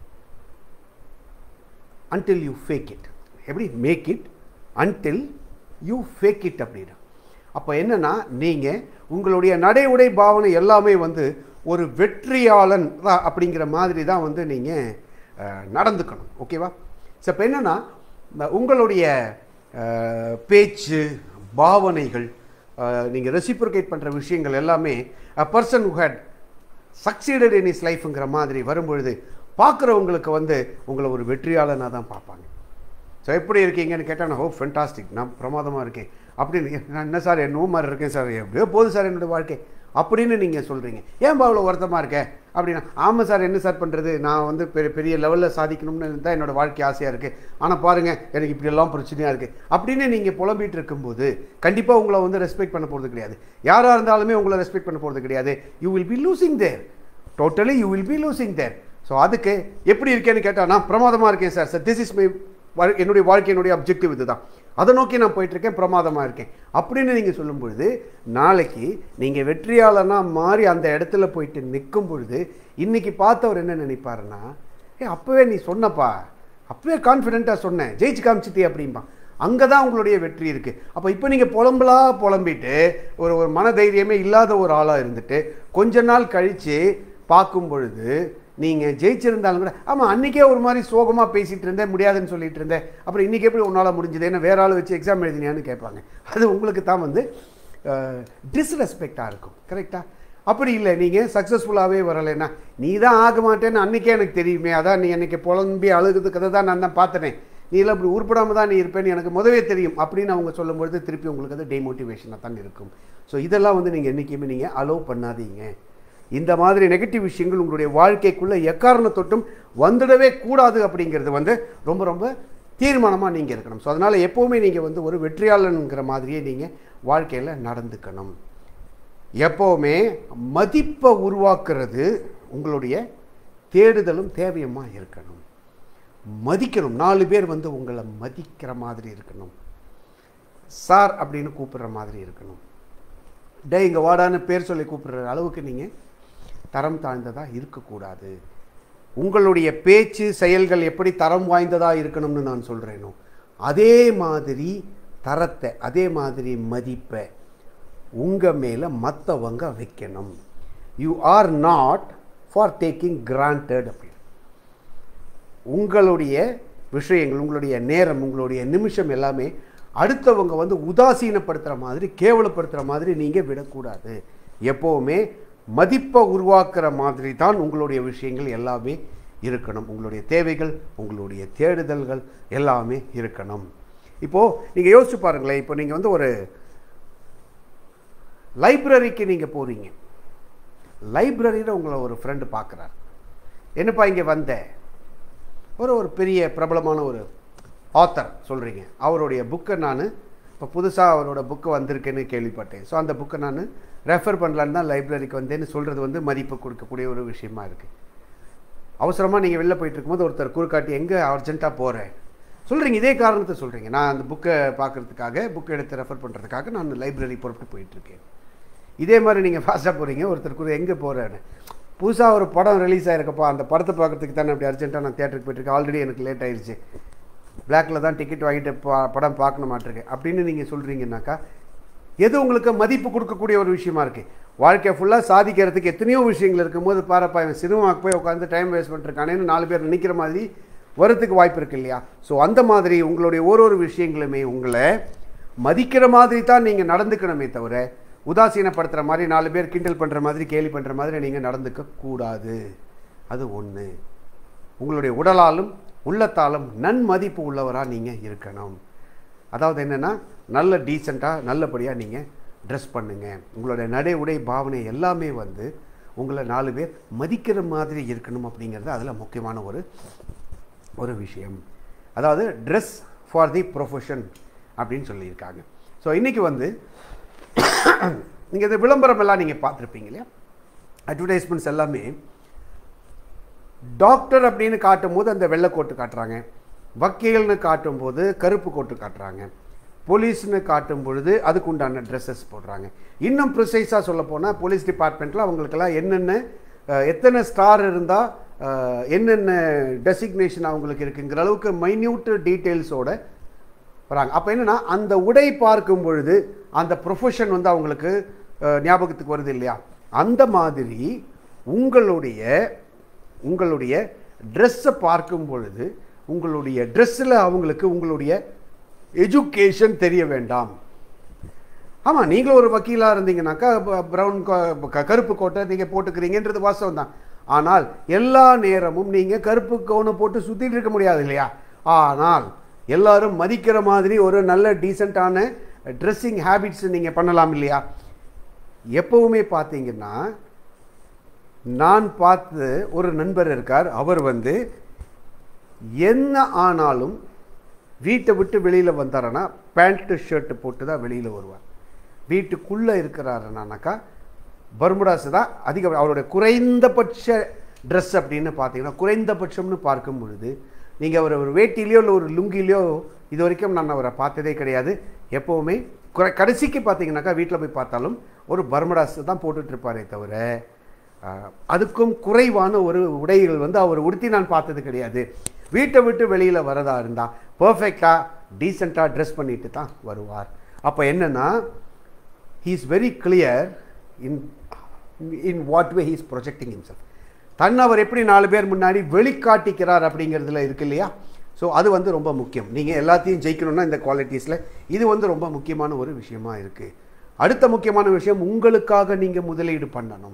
until you fake it எப்படி make it until you fake it அப்படின்னா அப்போ என்னன்னா நீங்கள் உங்களுடைய நடை உடை பாவனை எல்லாமே வந்து ஒரு வெற்றியாளன் தான் அப்படிங்கிற மாதிரி தான் வந்து நீங்கள் நடந்துக்கணும் ஓகேவா ஸோ இப்போ என்னென்னா உங்களுடைய அஹ், பேச்சு பாவனைகள் நீங்கள் ரெசிப்ரிகேட் பண்ணுற விஷயங்கள் எல்லாமே a person who had succeeded in is லைஃப்ங்கிற மாதிரி வரும்பொழுது பார்க்குறவங்களுக்கு வந்து உங்களை ஒரு வெற்றியாளனாக தான் பார்ப்பாங்க ஸோ எப்படி இருக்கீங்கன்னு கேட்டால் நான் ஓ ஃபென்டாஸ்டிக் நான் பிரமாதமாக இருக்கேன் அப்படின்னு நான் என்ன சார் என்னவோ மாதிரி இருக்கேன் சார் எப்படியோ போகுது சார் என்னோட வாழ்க்கை அப்படின்னு நீங்கள் சொல்கிறீங்க ஏன் அவ்வளோ வருத்தமாக இருக்க அப்படின்னா ஆமாம் சார் என்ன சார் பண்ணுறது நான் வந்து பெரிய பெரிய லெவலில் சாதிக்கணும்னு தான் என்னோட வாழ்க்கை ஆசையாக இருக்குது ஆனால் பாருங்கள் எனக்கு இப்படியெல்லாம் பிரச்சனையாக இருக்குது அப்படின்னு நீங்கள் புலம்பிட்டு இருக்கும்போது கண்டிப்பாக உங்களை வந்து ரெஸ்பெக்ட் பண்ண போகிறது கிடையாது யாராக இருந்தாலுமே உங்களை ரெஸ்பெக்ட் பண்ண போகிறது கிடையாது you will be losing there totally you will be losing there so அதுக்கு எப்படி இருக்கேன்னு கேட்டால் நான் பிரமாதமாக இருக்கேன் sir sir this is my என்னுடைய வாழ்க்கையினுடைய அப்ஜெக்டிவ் இதுதான் அதை நோக்கி நான் போயிட்டுருக்கேன் பிரமாதமாக இருக்கேன் அப்படின்னு நீங்கள் சொல்லும் பொழுது நாளைக்கு நீங்கள் வெற்றியாளனாக மாறி அந்த இடத்துல போயிட்டு நிற்கும் பொழுது இன்னைக்கு பார்த்தவர் என்ன நினைப்பாருன்னா ஏ அப்போவே நீ சொன்னப்பா அப்பவே கான்ஃபிடென்ட்டாக சொன்னேன் ஜெயிச்சு காமிச்சிட்டே அப்படிம்பான் அங்கே தான் உங்களுடைய வெற்றி இருக்குது அப்போ இப்போ நீங்கள் புலம்பலா புலம்பிட்டு ஒரு ஒரு மனதைரியமே இல்லாத ஒரு ஆளாக இருந்துட்டு கொஞ்ச நாள் கழித்து பார்க்கும் பொழுது நீங்கள் ஜெயிச்சிருந்தாலும் கூட ஆமாம் அன்றைக்கே ஒரு மாதிரி சோகமாக பேசிகிட்டு இருந்தேன் முடியாதுன்னு சொல்லிட்டு இருந்தேன் அப்புறம் இன்றைக்கி எப்படி உன்னால் முடிஞ்சது ஏன்னா வேற ஆள் வச்சு எக்ஸாம் எழுதினியான்னு கேட்பாங்க அது உங்களுக்கு தான் வந்து டிஸ்ரெஸ்பெக்டாக இருக்கும் கரெக்டாக அப்படி இல்லை நீங்கள் சக்ஸஸ்ஃபுல்லாகவே வரலைன்னா நீ தான் ஆக மாட்டேன்னு அன்றைக்கே எனக்கு தெரியுமே அதான் நீ அன்றைக்கி புலம்பி அழுகுது கதை தான் நான் தான் பார்த்தனே நீ எல்லாம் இப்படி உருப்படாமல் தான் நீ இருப்பேன்னு எனக்கு முதவே தெரியும் அப்படின்னு அவங்க சொல்லும்பொழுது திருப்பி உங்களுக்கு அது டேமோட்டிவேஷனாக தான் இருக்கும் ஸோ இதெல்லாம் வந்து நீங்கள் என்றைக்குமே நீங்கள் அலோவ் பண்ணாதீங்க இந்த மாதிரி நெகட்டிவ் விஷயங்கள் உங்களுடைய வாழ்க்கைக்குள்ளே எக்காரண தொட்டும் வந்துடவே கூடாது அப்படிங்கிறது வந்து ரொம்ப ரொம்ப தீர்மானமாக நீங்கள் இருக்கணும் ஸோ அதனால் எப்போவுமே நீங்கள் வந்து ஒரு வெற்றியாளனுங்கிற மாதிரியே நீங்கள் வாழ்க்கையில் நடந்துக்கணும் எப்போவுமே மதிப்பை உருவாக்குறது உங்களுடைய தேடுதலும் தேவையுமா இருக்கணும் மதிக்கணும் நாலு பேர் வந்து உங்களை மதிக்கிற மாதிரி இருக்கணும் சார் அப்படின்னு கூப்பிடுற மாதிரி இருக்கணும் டே இங்கே வாடான்னு பேர் சொல்லி கூப்பிடுற அளவுக்கு நீங்கள் தரம் தாழ்ந்ததாக இருக்கக்கூடாது உங்களுடைய பேச்சு செயல்கள் எப்படி தரம் வாய்ந்ததாக இருக்கணும்னு நான் சொல்கிறேனோ அதே மாதிரி தரத்தை அதே மாதிரி மதிப்பை உங்கள் மேலே மற்றவங்க வைக்கணும் you are not for taking granted அப்படின்னு உங்களுடைய விஷயங்கள் உங்களுடைய நேரம் உங்களுடைய நிமிஷம் எல்லாமே அடுத்தவங்க வந்து உதாசீனப்படுத்துகிற மாதிரி கேவலப்படுத்துகிற மாதிரி நீங்கள் விடக்கூடாது எப்போவுமே மதிப்பை உருவாக்குற மாதிரி தான் உங்களுடைய விஷயங்கள் எல்லாமே இருக்கணும் உங்களுடைய தேவைகள் உங்களுடைய தேடுதல்கள் எல்லாமே இருக்கணும் இப்போது நீங்கள் யோசிச்சு பாருங்களேன் இப்போ நீங்கள் வந்து ஒரு லைப்ரரிக்கு நீங்கள் போகிறீங்க லைப்ரரியில் உங்களை ஒரு ஃப்ரெண்டு பார்க்குறாரு என்னப்பா இங்கே வந்த ஒரு ஒரு பெரிய பிரபலமான ஒரு ஆத்தர் சொல்கிறீங்க அவருடைய புக்கை நான் இப்போ புதுசாக அவரோட புக்கு வந்திருக்குன்னு கேள்விப்பட்டேன் ஸோ அந்த புக்கை நான் ரெஃபர் பண்ணலான்னு தான் லைப்ரரிக்கு வந்தேன்னு சொல்கிறது வந்து மதிப்பு கொடுக்கக்கூடிய ஒரு விஷயமா இருக்குது அவசரமாக நீங்கள் வெளில போயிட்டு இருக்கும்போது ஒருத்தர் குறுக்காட்டி எங்கே அர்ஜென்ட்டாக போகிறேன் சொல்கிறீங்க இதே காரணத்தை சொல்கிறீங்க நான் அந்த புக்கை பார்க்குறதுக்காக புக்கை எடுத்து ரெஃபர் பண்ணுறதுக்காக நான் லைப்ரரி புறப்பட்டு போயிட்டுருக்கேன் இதே மாதிரி நீங்கள் ஃபாஸ்ட்டாக போகிறீங்க ஒருத்தர் கூட எங்கே போகிறேன்னு புதுசாக ஒரு படம் ரிலீஸ் ஆகிருக்கப்பா அந்த படத்தை பார்க்கறதுக்கு தானே அப்படி அர்ஜென்ட்டாக நான் தேட்டருக்கு போயிட்டுருக்கேன் ஆல்ரெடி எனக்கு லேட் ஆயிடுச்சு பிளாக்கில் தான் டிக்கெட் வாங்கிட்டு பா படம் பார்க்கணும் மாட்டிருக்கேன் அப்படின்னு நீங்கள் சொல்கிறீங்கன்னாக்கா எது உங்களுக்கு மதிப்பு கொடுக்கக்கூடிய ஒரு விஷயமா இருக்குது வாழ்க்கை ஃபுல்லாக சாதிக்கிறதுக்கு எத்தனையோ விஷயங்கள் இருக்கும்போது பாருப்பா இவன் சினிமாவுக்கு போய் உட்காந்து டைம் வேஸ்ட் பண்ணிருக்கானேன்னு நாலு பேர் நினைக்கிற மாதிரி வரத்துக்கு வாய்ப்பு இருக்கு இல்லையா ஸோ அந்த மாதிரி உங்களுடைய ஒரு ஒரு விஷயங்களுமே உங்களை மதிக்கிற மாதிரி தான் நீங்கள் நடந்துக்கணுமே தவிர உதாசீனப்படுத்துகிற மாதிரி நாலு பேர் கிண்டல் பண்ணுற மாதிரி கேலி பண்ணுற மாதிரி நீங்கள் நடந்துக்க கூடாது அது ஒன்று உங்களுடைய உடலாலும் உள்ளத்தாலும் நன்மதிப்பு உள்ளவராக நீங்கள் இருக்கணும் அதாவது என்னென்னா நல்ல டீசெண்டாக நல்லபடியாக நீங்கள் ட்ரெஸ் பண்ணுங்க உங்களோட நடை உடை பாவனை எல்லாமே வந்து உங்களை நாலு பேர் மதிக்கிற மாதிரி இருக்கணும் அப்படிங்கிறது அதில் முக்கியமான ஒரு ஒரு விஷயம் அதாவது ட்ரெஸ் ஃபார் தி ப்ரொஃபஷன் அப்படின்னு சொல்லியிருக்காங்க ஸோ இன்றைக்கி வந்து நீங்கள் இந்த விளம்பரம் எல்லாம் நீங்கள் பார்த்துருப்பீங்க இல்லையா அட்வர்டைஸ்மெண்ட்ஸ் எல்லாமே டாக்டர் அப்படின்னு காட்டும் போது அந்த வெள்ளை கோட்டு காட்டுறாங்க வக்கீல்னு காட்டும் போது கருப்பு கோட்டு காட்டுறாங்க போலீஸ்னு காட்டும் பொழுது அதுக்கு உண்டான ட்ரெஸ்ஸஸ் போடுறாங்க இன்னும் ப்ரிசைஸாக சொல்ல போனால் போலீஸ் டிபார்ட்மெண்ட்டில் அவங்களுக்கெல்லாம் என்னென்ன அஹ், எத்தனை ஸ்டார் இருந்தால் என்னென்ன டெசிக்னேஷன் அவங்களுக்கு இருக்குங்கிற அளவுக்கு மைன்யூட் டீட்டெயில்ஸோட வராங்க அப்போ என்னன்னா அந்த உடை பார்க்கும் பொழுது அந்த ப்ரொஃபஷன் வந்து அவங்களுக்கு அஹ், ஞாபகத்துக்கு வருது இல்லையா அந்த மாதிரி உங்களுடைய உங்களுடைய ட்ரெஸ்ஸை பார்க்கும் பொழுது உங்களுடைய ட்ரெஸ்ஸில் அவங்களுக்கு உங்களுடைய எஜுகேஷன் தெரிய வேண்டாம் ஆமாம் நீங்களும் ஒரு வக்கீலாக இருந்தீங்கன்னாக்கா ப்ரௌன் கருப்பு கோட்டை நீங்கள் போட்டுக்கிறீங்கன்றது வாஸ்தவம் தான் ஆனால் எல்லா நேரமும் நீங்கள் கருப்பு கவுனை போட்டு சுற்றிட்டு இருக்க முடியாது இல்லையா ஆனால் எல்லாரும் மதிக்கிற மாதிரி ஒரு நல்ல டீசெண்டான ட்ரெஸ்ஸிங் ஹேபிட்ஸ் நீங்கள் பண்ணலாம் இல்லையா எப்பவுமே பார்த்தீங்கன்னா நான் பார்த்து ஒரு நண்பர் இருக்கார் அவர் வந்து என்ன ஆனாலும் வீட்டை விட்டு வெளியில் வந்தாரன்னா பேண்ட்டு ஷர்ட்டு போட்டு தான் வெளியில் வருவார் வீட்டுக்குள்ளே இருக்கிறாருனாக்கா பர்முடாஸ் தான் அதிக அவருடைய குறைந்தபட்ச ட்ரெஸ் அப்படின்னு பார்த்தீங்கன்னா குறைந்தபட்சம்னு பார்க்கும் பொழுது நீங்கள் அவர் ஒரு வேட்டிலையோ இல்லை ஒரு லுங்கிலையோ இது வரைக்கும் நான் அவரை பார்த்ததே கிடையாது எப்போவுமே குறை கடைசிக்கு பார்த்தீங்கன்னாக்கா வீட்டில் போய் பார்த்தாலும் ஒரு பர்மடாஸ் தான் போட்டுட்டு இருப்பாரே தவிர ஆஹ், அதுக்கும் குறைவான ஒரு உடைகள் வந்து அவர் உடுத்தி நான் பார்த்தது கிடையாது வீட்டை விட்டு வெளியில் வரதா இருந்தால் பர்ஃபெக்டாக டீசெண்டாக ட்ரெஸ் பண்ணிட்டு தான் வருவார் அப்போ என்னென்னா he is very clear in in what way he is projecting himself தன் அவர் எப்படி நாலு பேர் முன்னாடி வெளிக்காட்டிக்கிறார் அப்படிங்கிறதுல இருக்கு இல்லையா ஸோ அது வந்து ரொம்ப முக்கியம் நீங்கள் எல்லாத்தையும் ஜெயிக்கணும்னா இந்த குவாலிட்டிஸில் இது வந்து ரொம்ப முக்கியமான ஒரு விஷயமா இருக்குது அடுத்த முக்கியமான விஷயம் உங்களுக்காக நீங்கள் முதலீடு பண்ணணும்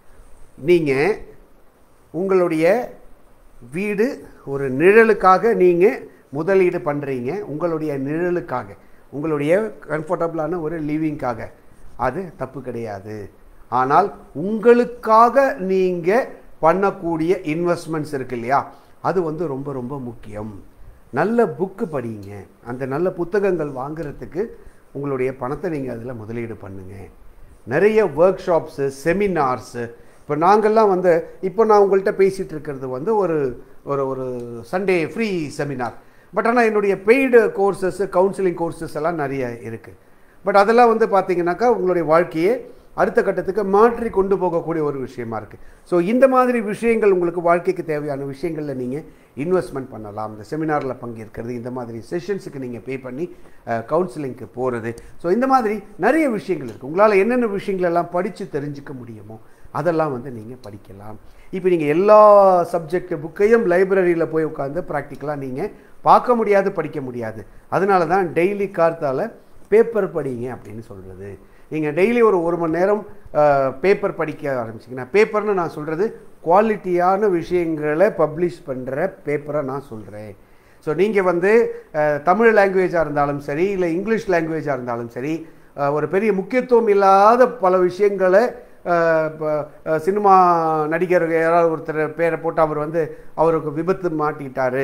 நீங்கள் உங்களுடைய வீடு ஒரு நிழலுக்காக நீங்கள் முதலீடு பண்ணுறீங்க உங்களுடைய நிழலுக்காக உங்களுடைய கம்ஃபர்டபுளான ஒரு லிவிங்காக அது தப்பு கிடையாது ஆனால் உங்களுக்காக நீங்கள் பண்ணக்கூடிய இன்வெஸ்ட்மெண்ட்ஸ் இருக்கு இல்லையா அது வந்து ரொம்ப ரொம்ப முக்கியம் நல்ல புக்கு படிங்க அந்த நல்ல புத்தகங்கள் வாங்குறதுக்கு உங்களுடைய பணத்தை நீங்கள் அதில் முதலீடு பண்ணுங்கள் நிறைய ஒர்க் ஷாப்ஸு செமினார்ஸு இப்போ நாங்கள்லாம் வந்து இப்போ நான் உங்கள்கிட்ட பேசிகிட்டு இருக்கிறது வந்து ஒரு ஒரு ஒரு சண்டே ஃப்ரீ செமினார் பட் ஆனால் என்னுடைய பெய்டு கோர்சஸ் கவுன்சிலிங் கோர்சஸ் எல்லாம் நிறைய இருக்குது பட் அதெல்லாம் வந்து பார்த்தீங்கன்னாக்கா உங்களுடைய வாழ்க்கையை அடுத்த கட்டத்துக்கு மாற்றி கொண்டு போகக்கூடிய ஒரு விஷயமா இருக்குது ஸோ இந்த மாதிரி விஷயங்கள் உங்களுக்கு வாழ்க்கைக்கு தேவையான விஷயங்களில் நீங்கள் இன்வெஸ்ட்மெண்ட் பண்ணலாம் இந்த செமினாரில் பங்கேற்கிறது இந்த மாதிரி செஷன்ஸுக்கு நீங்கள் பே பண்ணி கவுன்சிலிங்க்கு போகிறது ஸோ இந்த மாதிரி நிறைய விஷயங்கள் இருக்குது உங்களால் என்னென்ன விஷயங்கள் எல்லாம் படித்து தெரிஞ்சுக்க முடியுமோ அதெல்லாம் வந்து நீங்கள் படிக்கலாம் இப்போ நீங்கள் எல்லா சப்ஜெக்ட் புக்கையும் லைப்ரரியில் போய் உட்காந்து ப்ராக்டிக்கலாக நீங்கள் பார்க்க முடியாது படிக்க முடியாது அதனால தான் டெய்லி கார்த்தால பேப்பர் படிங்க அப்படின்னு சொல்கிறது நீங்கள் டெய்லி ஒரு ஒரு மணி நேரம் பேப்பர் படிக்க ஆரம்பிச்சிங்கன்னா பேப்பர்னு நான் சொல்கிறது குவாலிட்டியான விஷயங்களை பப்ளிஷ் பண்ணுற பேப்பரை நான் சொல்கிறேன் ஸோ நீங்கள் வந்து அஹ், தமிழ் லாங்குவேஜாக இருந்தாலும் சரி இல்லை இங்கிலீஷ் லாங்குவேஜாக இருந்தாலும் சரி அஹ், ஒரு பெரிய முக்கியத்துவம் இல்லாத பல விஷயங்களை அஹ், இப்போ, அஹ், சினிமா நடிகர் யாராவது ஒருத்தர் பேரை போட்டு அவர் வந்து அவருக்கு விபத்து மாட்டிக்கிட்டாரு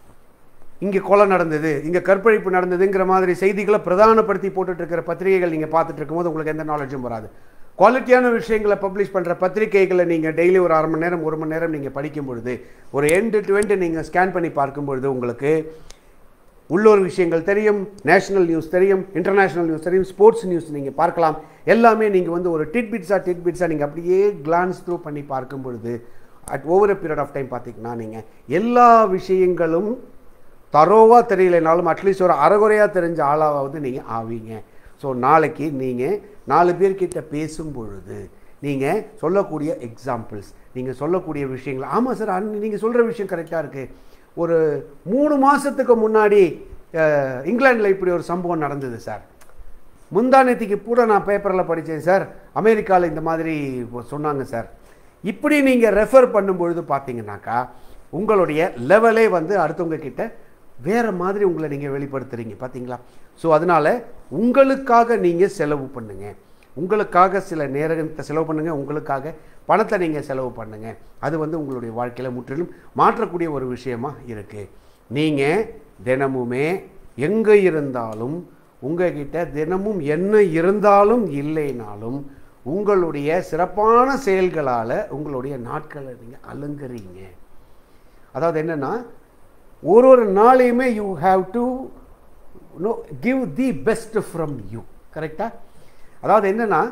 இங்கே கொலை நடந்தது இங்கே கற்பழிப்பு நடந்ததுங்கிற மாதிரி செய்திகளை பிரதானப்படுத்தி போட்டுட்டு இருக்கிற பத்திரிகைகள் நீங்கள் பார்த்துட்டு இருக்கும்போது உங்களுக்கு எந்த நாலேஜும் வராது குவாலிட்டியான விஷயங்களை பப்ளிஷ் பண்ணுற பத்திரிகைகளை நீங்கள் டெய்லி ஒரு அரை மணி நேரம் ஒரு மணி நேரம் நீங்கள் படிக்கும் பொழுது ஒரு எண்டு டு எண்டு நீங்கள் ஸ்கேன் பண்ணி பார்க்கும் பொழுது உங்களுக்கு உள்ளூர் விஷயங்கள் தெரியும் நேஷனல் நியூஸ் தெரியும் இன்டர்நேஷனல் நியூஸ் தெரியும் ஸ்போர்ட்ஸ் நியூஸ் நீங்கள் பார்க்கலாம் எல்லாமே நீங்கள் வந்து ஒரு டிட் பிட்ஸாக டிட் பிட்ஸாக நீங்கள் அப்படியே கிளான்ஸ் த்ரூ பண்ணி பார்க்கும் பொழுது at over period of time பார்த்தீங்கன்னா நீங்கள் எல்லா விஷயங்களும் தரோவாக தெரியலைனாலும் அட்லீஸ்ட் ஒரு அறகுறையாக தெரிஞ்ச ஆளாவது நீங்கள் ஆவீங்க ஸோ நாளைக்கு நீங்கள் நாலு பேர்கிட்ட பேசும் பொழுது நீங்கள் சொல்லக்கூடிய எக்ஸாம்பிள்ஸ் நீங்கள் சொல்லக்கூடிய விஷயங்கள் ஆமாம் சார் நீங்கள் சொல்கிற விஷயம் கரெக்டாக இருக்குது ஒரு மூணு மாதத்துக்கு முன்னாடி அஹ், இங்கிலாந்தில் இப்படி ஒரு சம்பவம் நடந்தது சார் முந்தானத்துக்கு கூட நான் பேப்பரில் படித்தேன் சார் அமெரிக்காவில் இந்த மாதிரி சொன்னாங்க சார் இப்படி நீங்கள் ரெஃபர் பண்ணும்பொழுது பார்த்தீங்கன்னாக்கா உங்களுடைய லெவலே வந்து அடுத்தவங்க கிட்ட வேறு மாதிரி உங்களை நீங்கள் வெளிப்படுத்துறீங்க பார்த்தீங்களா ஸோ அதனால் உங்களுக்காக நீங்கள் செலவு பண்ணுங்க உங்களுக்காக சில நேரத்தை செலவு பண்ணுங்க உங்களுக்காக பணத்தை நீங்கள் செலவு பண்ணுங்க அது வந்து உங்களுடைய வாழ்க்கையில் முற்றிலும் மாற்றக்கூடிய ஒரு விஷயமா இருக்குது நீங்கள் தினமுமே எங்கே இருந்தாலும் உங்ககிட்ட தினமும் என்ன இருந்தாலும் இல்லைனாலும் உங்களுடைய சிறப்பான செயல்களால் உங்களுடைய நாட்களை நீங்கள் அலங்கரிங்க அதாவது என்னென்னா ஒரு ஒரு நாளையுமே you have to no give the best from you கரெக்டாக அதாவது என்னென்னா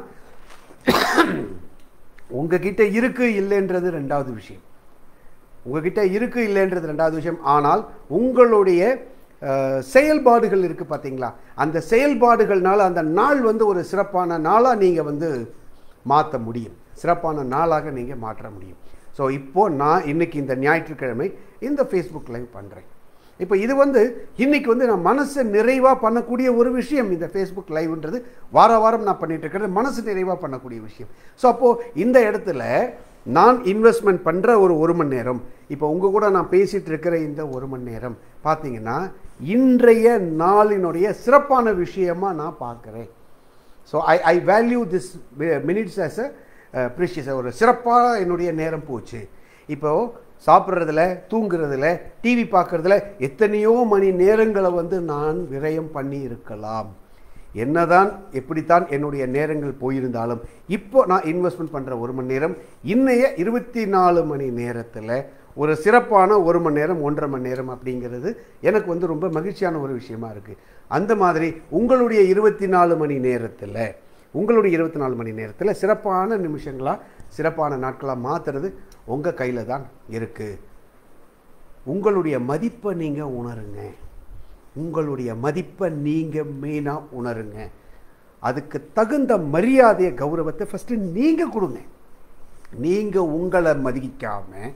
உங்ககிட்ட இருக்கு இல்லைன்றது ரெண்டாவது விஷயம் உங்ககிட்ட இருக்கு இல்லைன்றது ரெண்டாவது விஷயம் ஆனால் உங்களுடைய அஹ், செயல்பாடுகள் இருக்கு பார்த்தீங்களா அந்த செயல்பாடுகள்னால அந்த நாள் வந்து ஒரு சிறப்பான நாளாக நீங்கள் வந்து மாற்ற முடியும் சிறப்பான நாளாக நீங்கள் மாற்ற முடியும் ஸோ இப்போ நான் இன்னைக்கு இந்த ஞாயிற்றுக்கிழமை இந்த ஃபேஸ்புக் லைவ் பண்ணுறேன் இப்போ இது வந்து இன்னைக்கு வந்து நான் மனசை நிறைவாக பண்ணக்கூடிய ஒரு விஷயம் இந்த ஃபேஸ்புக் லைவ்ன்றது வார வாரம் நான் பண்ணிட்டு இருக்கிறது மனசு நிறைவாக பண்ணக்கூடிய விஷயம் ஸோ அப்போது இந்த இடத்துல நான் இன்வெஸ்ட்மெண்ட் பண்ணுற ஒரு ஒரு மணி நேரம் இப்போ உங்கள் கூட நான் பேசிகிட்டு இருக்கிற இந்த ஒரு மணி நேரம் பார்த்தீங்கன்னா இன்றைய நாளினுடைய சிறப்பான விஷயமா நான் பார்க்குறேன் so I I value this minutes as a precious ஒரு சிறப்பாக என்னுடைய நேரம் போச்சு இப்போது சாப்பிட்றதுல தூங்குறதுல டிவி பார்க்குறதுல எத்தனையோ மணி நேரங்களை வந்து நான் விரயம் பண்ணி இருக்கலாம் என்னதான் எப்படித்தான் என்னுடைய நேரங்கள் போயிருந்தாலும் இப்போ நான் இன்வெஸ்ட்மெண்ட் பண்ணுற ஒரு மணி நேரம் இன்னைய இருபத்தி நாலு மணி நேரத்தில் ஒரு சிறப்பான ஒரு மணி நேரம் ஒன்றரை மணி நேரம் அப்படிங்கிறது எனக்கு வந்து ரொம்ப மகிழ்ச்சியான ஒரு விஷயமா இருக்குது அந்த மாதிரி உங்களுடைய இருபத்தி நாலு மணி நேரத்தில் உங்களுடைய இருபத்தி நாலு மணி நேரத்தில் சிறப்பான நிமிஷங்களாக சிறப்பான நாட்களாக மாற்றுறது உங்கள் கையில் தான் இருக்குது உங்களுடைய மதிப்பை நீங்கள் உணருங்க உங்களுடைய மதிப்பை நீங்கள் மெயினாக உணருங்க அதுக்கு தகுந்த மரியாதையை கௌரவத்தை ஃபஸ்ட்டு நீங்கள் கொடுங்க நீங்கள் உங்களை மதிக்காமல்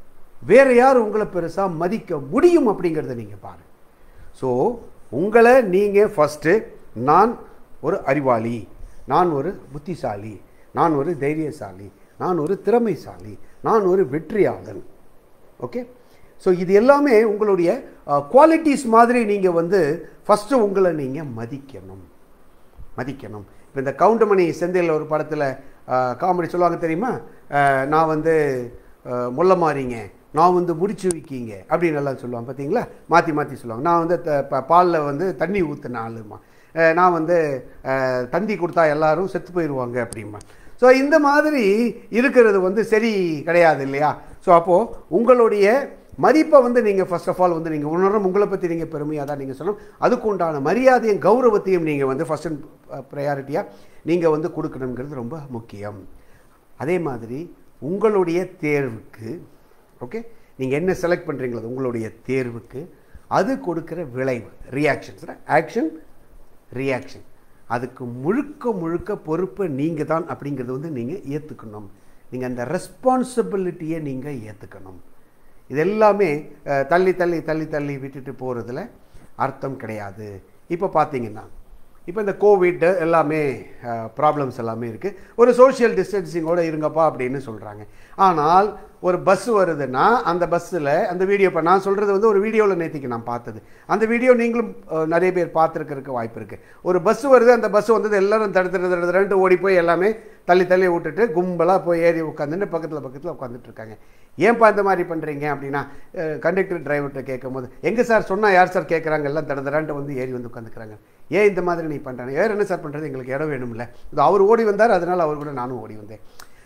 வேற யார் உங்களை பெருசாக மதிக்க முடியும் அப்படிங்கிறத நீங்கள் பாருங்கள் ஸோ உங்களை நீங்கள் ஃபஸ்ட்டு நான் ஒரு அறிவாளி நான் ஒரு புத்திசாலி நான் ஒரு தைரியசாலி நான் ஒரு திறமைசாலி நான் ஒரு வெற்றியாளன் ஓகே ஸோ இது எல்லாமே உங்களுடைய குவாலிட்டிஸ் மாதிரி நீங்கள் வந்து ஃபஸ்ட்டு உங்களை நீங்கள் மதிக்கணும் மதிக்கணும் இப்போ இந்த கவுண்டமணி செந்தில் ஒரு படத்தில் காமெடி சொல்லுவாங்க தெரியுமா அஹ், நான் வந்து அஹ், முல்லை மாறிங்க நான் வந்து முடிச்சு வைக்கிங்க அப்படின்னு எல்லாம் சொல்லுவாங்க பார்த்தீங்களா மாற்றி மாற்றி சொல்லுவாங்க நான் வந்து பாலில் வந்து தண்ணி ஊற்றின ஆளுமா அஹ், நான் வந்து அஹ், தந்தி கொடுத்தா எல்லாரும் செத்து போயிடுவாங்க அப்படிமா ஸோ இந்த மாதிரி இருக்கிறது வந்து சரி கிடையாது இல்லையா ஸோ அப்போது உங்களுடைய மதிப்பை வந்து நீங்கள் ஃபர்ஸ்ட் ஆஃப் ஆல் வந்து நீங்கள் உணரும் உங்களை பற்றி நீங்கள் பெருமையாக தான் நீங்கள் சொல்லணும் அதுக்கு உண்டான மரியாதையும் கௌரவத்தையும் நீங்கள் வந்து ஃபஸ்ட் அண்ட் ப்ரையாரிட்டியாக நீங்கள் வந்து கொடுக்கணுங்கிறது ரொம்ப முக்கியம் அதே மாதிரி உங்களுடைய தேர்வுக்கு ஓகே நீங்கள் என்ன செலக்ட் பண்ணுறீங்களோ அது உங்களுடைய தேர்வுக்கு அது கொடுக்குற விளைவு ரியாக்ஷன்ஸ் ஆக்ஷன் ரியாக்ஷன் அதுக்கு முழுக்க முழுக்க பொறுப்பை நீங்கள் தான் அப்படிங்கிறது வந்து நீங்கள் ஏற்றுக்கணும் நீங்கள் அந்த ரெஸ்பான்சிபிலிட்டியை நீங்கள் ஏற்றுக்கணும் இது எல்லாமே அஹ், தள்ளி தள்ளி தள்ளி தள்ளி விட்டுட்டு போகிறதுல அர்த்தம் கிடையாது இப்போ பார்த்தீங்கன்னா இப்போ இந்த கோவிட் எல்லாமே ப்ராப்ளம்ஸ் எல்லாமே இருக்குது ஒரு சோஷியல் டிஸ்டன்சிங்கோட இருங்கப்பா அப்படின்னு சொல்கிறாங்க ஆனால் ஒரு பஸ் வருதுன்னா அந்த பஸ்ஸில் அந்த வீடியோ இப்போ நான் சொல்கிறது வந்து ஒரு வீடியோவில் நேற்றுக்கு நான் பார்த்தது அந்த வீடியோ நீங்களும் அஹ், நிறைய பேர் பார்த்துருக்கிறதுக்கு வாய்ப்பு இருக்குது ஒரு பஸ் வருது அந்த பஸ் வந்தது எல்லாரும் தடுத்து தடுத்து ஓடி போய் எல்லாமே தள்ளி தள்ளி விட்டுட்டு கும்பலாக போய் ஏறி உட்காந்துட்டு பக்கத்தில் பக்கத்தில் உட்காந்துட்டு இருக்காங்க ஏன்பா இந்த மாதிரி பண்ணுறீங்க அப்படின்னா கண்டக்டர் டிரைவர்கிட்ட கேட்கும் போது எங்கே சார் சொன்னால் யார் சார் கேட்குறாங்க எல்லாம் தடதடான்ட்டு வந்து ஏறி வந்து உட்காந்துக்கிறாங்க ஏன் இந்த மாதிரி நீ பண்ணுறாங்க வேறு என்ன சார் பண்ணுறது எங்களுக்கு இடம் வேணும்ல இது அவர் ஓடி வந்தார் அதனால் அவர் கூட நானும் ஓடி வந்தேன்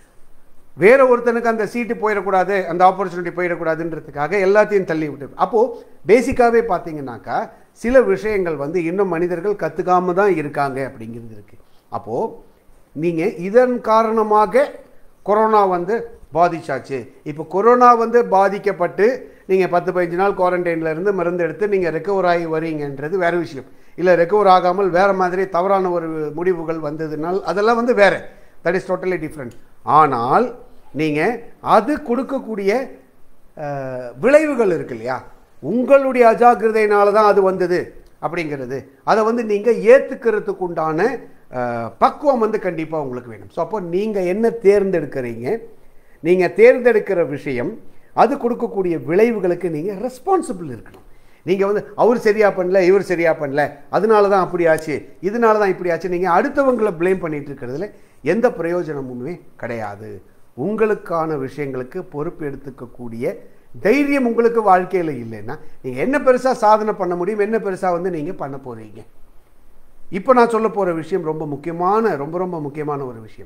வேற ஒருத்தனுக்கு அந்த சீட்டு போயிடக்கூடாது அந்த ஆப்பர்ச்சுனிட்டி போயிடக்கூடாதுன்றதுக்காக எல்லாத்தையும் தள்ளி விட்டு அப்போது பேசிக்காகவே பார்த்தீங்கன்னாக்கா சில விஷயங்கள் வந்து இன்னும் மனிதர்கள் கற்றுக்காம தான் இருக்காங்க அப்படிங்கிறது இருக்குது அப்போது நீங்கள் இதன் காரணமாக கொரோனா வந்து பாதிச்சாச்சு இப்போ கொரோனா வந்து பாதிக்கப்பட்டு நீங்கள் பத்து பதினஞ்சு நாள் குவாரண்டைனில் இருந்து மருந்து எடுத்து நீங்கள் ரெக்கவர் ஆகி வரீங்கன்றது வேறு விஷயம் இல்லை ரெக்கவர் ஆகாமல் வேறு மாதிரி தவறான ஒரு முடிவுகள் வந்ததுனால் அதெல்லாம் வந்து வேறு தட் இஸ் டோட்டலி டிஃப்ரெண்ட் ஆனால் நீங்கள் அது கொடுக்கக்கூடிய அஹ், விளைவுகள் இருக்கு இல்லையா உங்களுடைய அஜாக்கிரதையினால தான் அது வந்தது அப்படிங்கிறது அதை வந்து நீங்கள் ஏற்றுக்கிறதுக்கு உண்டான அஹ், பக்குவம் வந்து கண்டிப்பாக உங்களுக்கு வேணும் ஸோ அப்போ நீங்கள் என்ன தேர்ந்தெடுக்கிறீங்க நீங்கள் தேர்ந்தெடுக்கிற விஷயம் அது கொடுக்கக்கூடிய விளைவுகளுக்கு நீங்கள் ரெஸ்பான்சிபிள் இருக்கணும் நீங்கள் வந்து அவர் சரியா பண்ணல இவர் சரியா பண்ணல அதனால தான் அப்படி ஆச்சு இதனால தான் இப்படி ஆச்சு நீங்கள் அடுத்தவங்களை ப்ளேம் பண்ணிட்டு இருக்கிறதுல எந்த பிரயோஜனமுமே கிடையாது உங்களுக்கான விஷயங்களுக்கு பொறுப்பு எடுத்துக்கக்கூடிய தைரியம் உங்களுக்கு வாழ்க்கையில் இல்லைன்னா நீங்கள் என்ன பெருசாக சாதனை பண்ண முடியும் என்ன பெருசாக வந்து நீங்கள் பண்ண போகிறீங்க இப்போ நான் சொல்ல போகிற விஷயம் ரொம்ப முக்கியமான ரொம்ப ரொம்ப முக்கியமான ஒரு விஷயம்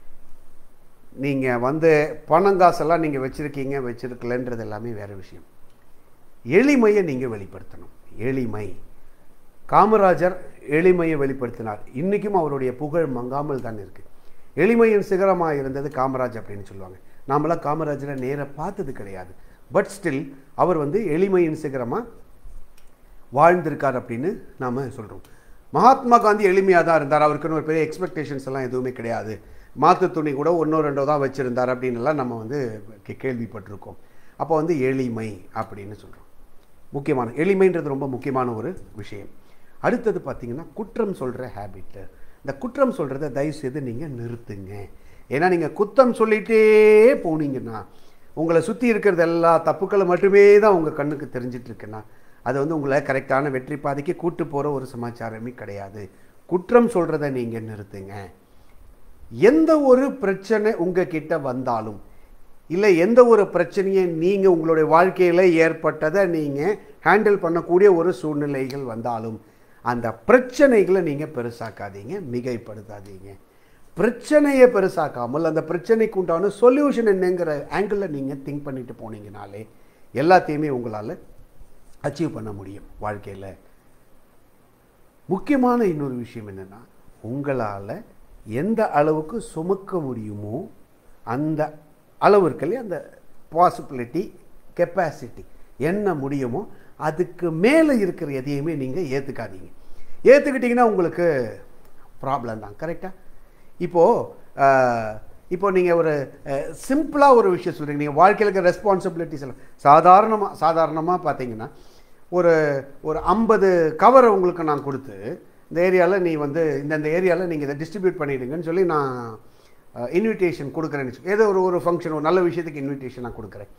நீங்கள் வந்து பணங்காசெல்லாம் நீங்கள் வச்சுருக்கீங்க வச்சுருக்கலன்றது எல்லாமே வேறு விஷயம் எளிமையை நீங்கள் வெளிப்படுத்தணும் எளிமை காமராஜர் எளிமையை வெளிப்படுத்தினார் இன்றைக்கும் அவருடைய புகழ் மங்காமல் தான் இருக்குது எளிமையின் சிகரமாக இருந்தது காமராஜ் அப்படின்னு சொல்லுவாங்க நாமெல்லாம் காமராஜரை நேராக பார்த்தது கிடையாது பட் ஸ்டில் அவர் வந்து எளிமையின் சிகரமாக வாழ்ந்திருக்கார் அப்படின்னு நாம் சொல்கிறோம் மகாத்மா காந்தி எளிமையாக தான் இருந்தார் அவருக்குன்னு ஒரு பெரிய எக்ஸ்பெக்டேஷன்ஸ் எல்லாம் எதுவுமே கிடையாது மாற்று துணி கூட ஒன்றோ ரெண்டோ தான் வச்சுருந்தார் அப்படின்னுலாம் நம்ம வந்து கே- கேள்விப்பட்டிருக்கோம் அப்போ வந்து எளிமை அப்படின்னு சொல்கிறோம் முக்கியமான எளிமைன்றது ரொம்ப முக்கியமான ஒரு விஷயம் அடுத்தது பார்த்தீங்கன்னா குற்றம் சொல்கிற ஹேபிட்டு இந்த குற்றம் சொல்கிறத தயவுசெய்து நீங்கள் நிறுத்துங்க ஏன்னா நீங்கள் குத்தம் சொல்லிகிட்டே போனீங்கன்னா உங்களை சுற்றி இருக்கிறது எல்லா தப்புக்களை மட்டுமே தான் உங்கள் கண்ணுக்கு தெரிஞ்சிட்டு இருக்குன்னா அது வந்து உங்களை கரெக்டான வெற்றி பாதைக்கு கூட்டு போகிற ஒரு சமாச்சாரமே கிடையாது குற்றம் சொல்கிறத நீங்கள் நிறுத்துங்க எந்த ஒரு பிரச்சனை உங்ககிட்ட வந்தாலும் இல்லை எந்த ஒரு பிரச்சனையை நீங்கள் உங்களுடைய வாழ்க்கையில் ஏற்பட்டதை நீங்கள் ஹேண்டில் பண்ணக்கூடிய ஒரு சூழ்நிலைகள் வந்தாலும் அந்த பிரச்சனைகளை நீங்கள் பெருசாக்காதீங்க மிகைப்படுத்தாதீங்க பிரச்சனையை பெருசாக்காமல் அந்த பிரச்சனைக்கு உண்டான சொல்யூஷன் என்னங்கிற ஆங்கிளில் நீங்கள் திங்க் பண்ணிட்டு போனீங்கனாலே எல்லாத்தையுமே உங்களால் அச்சீவ் பண்ண முடியும் வாழ்க்கையில் முக்கியமான இன்னொரு விஷயம் என்னென்னா உங்களால் எந்த அளவுக்கு சுமக்க முடியுமோ அந்த அளவு இருக்கு இல்லையா அந்த பாசிபிலிட்டி கெப்பாசிட்டி என்ன முடியுமோ அதுக்கு மேலே இருக்கிற எதையுமே நீங்கள் ஏற்றுக்காதீங்க ஏற்றுக்கிட்டிங்கன்னா உங்களுக்கு ப்ராப்ளம் தான் கரெக்டாக இப்போது இப்போ நீங்கள் ஒரு சிம்பிளாக ஒரு விஷயம் சொல்கிறீங்க நீங்கள் வாழ்க்கையில் இருக்கிற ரெஸ்பான்சிபிலிட்டிஸ் எல்லாம் சாதாரணமாக சாதாரணமாக பார்த்தீங்கன்னா ஒரு ஒரு ஐம்பது கவரை உங்களுக்கு நான் கொடுத்து இந்த ஏரியாவில் நீ வந்து இந்த இந்த ஏரியாவில் நீங்கள் இதை டிஸ்ட்ரிபியூட் பண்ணிடுங்கன்னு சொல்லி நான் இன்விடேஷன் கொடுக்குறேன்னு சொல்லி ஏதோ ஒரு ஒரு ஃபங்க்ஷன் ஒரு நல்ல விஷயத்துக்கு இன்விடேஷன் நான் கொடுக்குறேன்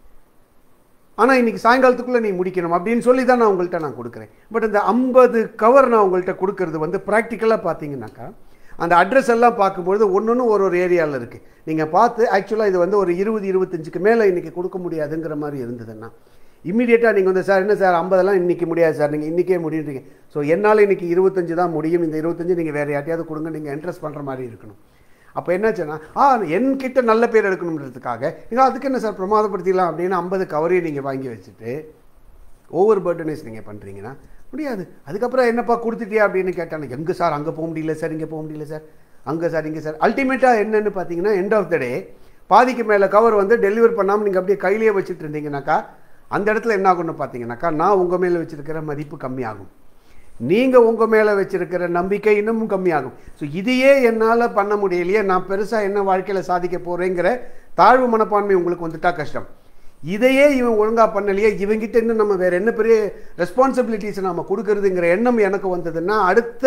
ஆனால் இன்னைக்கு சாயங்காலத்துக்குள்ளே நீ முடிக்கணும் அப்படின்னு சொல்லி தான் நான் உங்கள்கிட்ட நான் கொடுக்குறேன் பட் இந்த ஐம்பது கவர் நான் உங்கள்கிட்ட கொடுக்கறது வந்து ப்ராக்டிக்கலாக பார்த்தீங்கன்னாக்கா அந்த அட்ரஸ் எல்லாம் பார்க்கும்பொழுது ஒன்று ஒரு ஒரு ஏரியாவில் இருக்குது நீங்கள் பார்த்து ஆக்சுவலாக இது வந்து ஒரு இருபது இருபத்தஞ்சுக்கு மேலே இன்றைக்கி கொடுக்க முடியாதுங்கிற மாதிரி இருந்ததுன்னா இம்மிடியேட்டாக நீங்கள் வந்து சார் என்ன சார் ஐம்பதெல்லாம் இன்றைக்கி முடியாது சார் நீங்கள் இன்றைக்கே முடியுறீங்க ஸோ என்னால் இன்றைக்கி இருபத்தஞ்சு தான் முடியும் இந்த இருபத்தஞ்சு நீங்கள் வேறு யார்ட்டையாவது கொடுங்க நீங்கள் இன்ட்ரெஸ்ட் பண்ணுற மாதிரி இருக்கணும் அப்போ என்னாச்சுன்னா ஆ என்கிட்ட நல்ல பேர் எடுக்கணுன்றதுக்காக நீங்கள் அதுக்கு என்ன சார் பிரமாதப்படுத்திடலாம் அப்படின்னு ஐம்பது கவரையும் நீங்கள் வாங்கி வச்சுட்டு ஓவர் பர்டனைஸ் நீங்கள் பண்ணுறீங்கன்னா முடியாது அதுக்கப்புறம் என்னப்பா கொடுத்துட்டியா அப்படின்னு கேட்டாங்க எங்கே சார் அங்கே போக முடியல சார் இங்கே போக முடியல சார் அங்கே சார் இங்கே சார் அல்டிமேட்டாக என்னன்னு பார்த்தீங்கன்னா எண்ட் ஆஃப் த டே பாதிக்கு மேலே கவர் வந்து டெலிவர் பண்ணாமல் நீங்கள் அப்படியே கையிலேயே வச்சுட்டு இருந்தீங்கன்னாக்கா அந்த இடத்துல என்ன ஆகும்னு பார்த்தீங்கன்னாக்கா நான் உங்கள் மேலே வச்சிருக்கிற மதிப்பு கம்மியாகும் நீங்கள் உங்கள் மேலே வச்சிருக்கிற நம்பிக்கை இன்னமும் கம்மியாகும் ஸோ இதையே என்னால் பண்ண முடியலையே நான் பெருசாக என்ன வாழ்க்கையில் சாதிக்க போகிறேங்கிற தாழ்வு மனப்பான்மை உங்களுக்கு வந்துட்டா கஷ்டம் இதையே இவன் ஒழுங்காக பண்ணலையே இவங்கிட்ட இன்னும் நம்ம வேறு என்ன பெரிய ரெஸ்பான்சிபிலிட்டிஸை நம்ம கொடுக்கறதுங்கிற எண்ணம் எனக்கு வந்ததுன்னா அடுத்த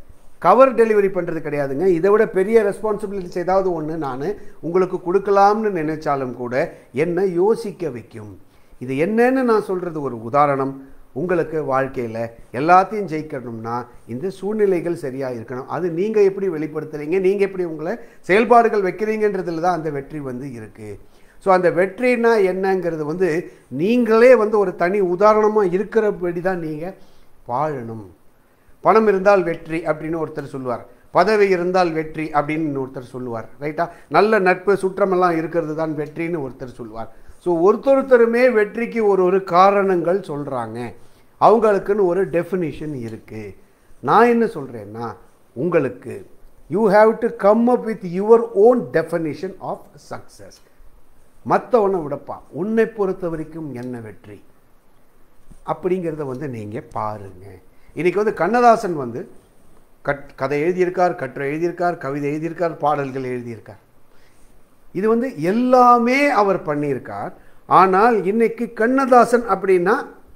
கவர் டெலிவரி பண்ணுறது கிடையாதுங்க இதை விட பெரிய ரெஸ்பான்சிபிலிட்டிஸ் ஏதாவது ஒன்று நான் உங்களுக்கு கொடுக்கலாம்னு நினைச்சாலும் கூட என்னை யோசிக்க வைக்கும் இது என்னன்னு நான் சொல்கிறது ஒரு உதாரணம் உங்களுக்கு வாழ்க்கையில் எல்லாத்தையும் ஜெயிக்கணும்னா இந்த சூழ்நிலைகள் சரியாக இருக்கணும் அது நீங்கள் எப்படி வெளிப்படுத்துறீங்க நீங்கள் எப்படி உங்களை செயல்பாடுகள் வைக்கிறீங்கன்றதுல தான் அந்த வெற்றி வந்து இருக்குது ஸோ அந்த வெற்றினா என்னங்கிறது வந்து நீங்களே வந்து ஒரு தனி உதாரணமாக இருக்கிறபடி தான் நீங்கள் வாழணும் பணம் இருந்தால் வெற்றி அப்படின்னு ஒருத்தர் சொல்லுவார் பதவி இருந்தால் வெற்றி அப்படின்னு ஒருத்தர் சொல்லுவார் ரைட்டா நல்ல நட்பு சுற்றமெல்லாம் இருக்கிறது தான் வெற்றின்னு ஒருத்தர் சொல்லுவார் ஸோ ஒருத்தொருத்தருமே வெற்றிக்கு ஒரு ஒரு காரணங்கள் சொல்கிறாங்க அவங்களுக்குன்னு ஒரு டெஃபினிஷன் இருக்குது நான் என்ன சொல்கிறேன்னா உங்களுக்கு you have to come up with your own definition of success மற்றவனை விடப்பா உன்னை பொறுத்த வரைக்கும் என்ன வெற்றி அப்படிங்கிறத வந்து நீங்கள் பாருங்கள் இன்றைக்கி வந்து கண்ணதாசன் வந்து கட் கதை எழுதியிருக்கார் கட்டுரை எழுதியிருக்கார் கவிதை எழுதியிருக்கார் பாடல்கள் எழுதியிருக்கார் இது வந்து எல்லாமே அவர் பண்ணியிருக்கார் ஆனால் இன்னைக்கு கண்ணதாசன் அப்படின்னா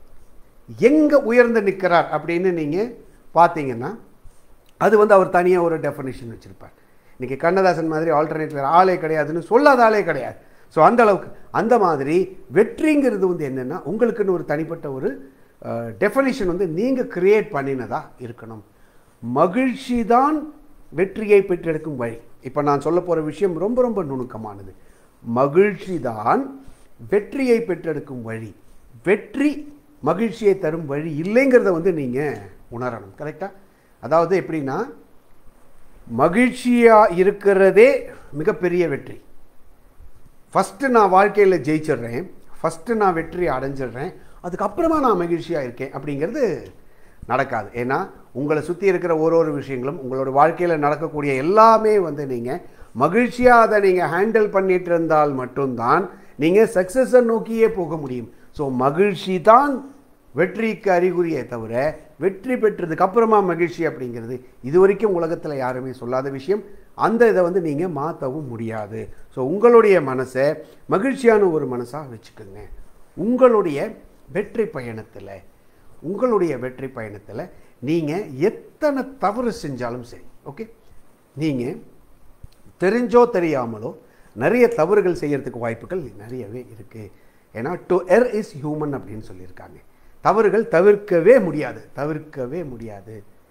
எங்கே உயர்ந்து நிற்கிறார் அப்படின்னு நீங்கள் பார்த்தீங்கன்னா அது வந்து அவர் தனியாக ஒரு டெஃபனிஷன் வச்சுருப்பார் இன்றைக்கி கண்ணதாசன் மாதிரி ஆல்டர்னேட் வேறு ஆளே கிடையாதுன்னு சொல்லாத ஆளே கிடையாது ஸோ அந்த அளவுக்கு அந்த மாதிரி வெற்றிங்கிறது வந்து என்னென்னா உங்களுக்குன்னு ஒரு தனிப்பட்ட ஒரு டெஃபனிஷன் வந்து நீங்கள் கிரியேட் பண்ணினதா இருக்கணும் மகிழ்ச்சி தான் வெற்றியை பெற்றெடுக்கும் வழி இப்போ நான் சொல்ல போகிற விஷயம் ரொம்ப ரொம்ப நுணுக்கமானது மகிழ்ச்சி தான் வெற்றியை பெற்றெடுக்கும் வழி வெற்றி மகிழ்ச்சியை தரும் வழி இல்லைங்கிறத வந்து நீங்கள் உணரணும் கரெக்டாக அதாவது எப்படின்னா மகிழ்ச்சியாக இருக்கிறதே மிகப்பெரிய வெற்றி ஃபஸ்ட்டு நான் வாழ்க்கையில் ஜெயிச்சிடுறேன் ஃபஸ்ட்டு நான் வெற்றி அடைஞ்சிடுறேன் அதுக்கப்புறமா நான் மகிழ்ச்சியாக இருக்கேன் அப்படிங்கிறது நடக்காது ஏன்னா உங்களை சுற்றி இருக்கிற ஒரு ஒரு விஷயங்களும் உங்களோட வாழ்க்கையில் நடக்கக்கூடிய எல்லாமே வந்து நீங்கள் மகிழ்ச்சியாக அதை நீங்கள் ஹேண்டில் பண்ணிட்டு இருந்தால் மட்டும்தான் நீங்கள் சக்ஸஸை நோக்கியே போக முடியும் ஸோ மகிழ்ச்சி தான் வெற்றிக்கு அறிகுறியே தவிர வெற்றி பெற்றதுக்கு அப்புறமா மகிழ்ச்சி அப்படிங்கிறது இது வரைக்கும் உலகத்தில் யாருமே சொல்லாத விஷயம் அந்த இதை வந்து நீங்கள் மாற்றவும் முடியாது ஸோ உங்களுடைய மனசை மகிழ்ச்சியான ஒரு மனசாக வச்சுக்கோங்க உங்களுடைய வெற்றி பயணத்தில் உங்களுடைய வெற்றி பயணத்தில் நீங்கள் எத்தனை தவறு செஞ்சாலும் சரி ஓகே நீங்கள் தெரிஞ்சோ தெரியாமலோ நிறைய தவறுகள் செய்யறதுக்கு வாய்ப்புகள் நிறையவே இருக்குது ஏன்னா டு எர் இஸ் ஹியூமன் அப்படின்னு சொல்லியிருக்காங்க தவறுகள் தவிர்க்கவே முடியாது தவிர்க்கவே முடியாது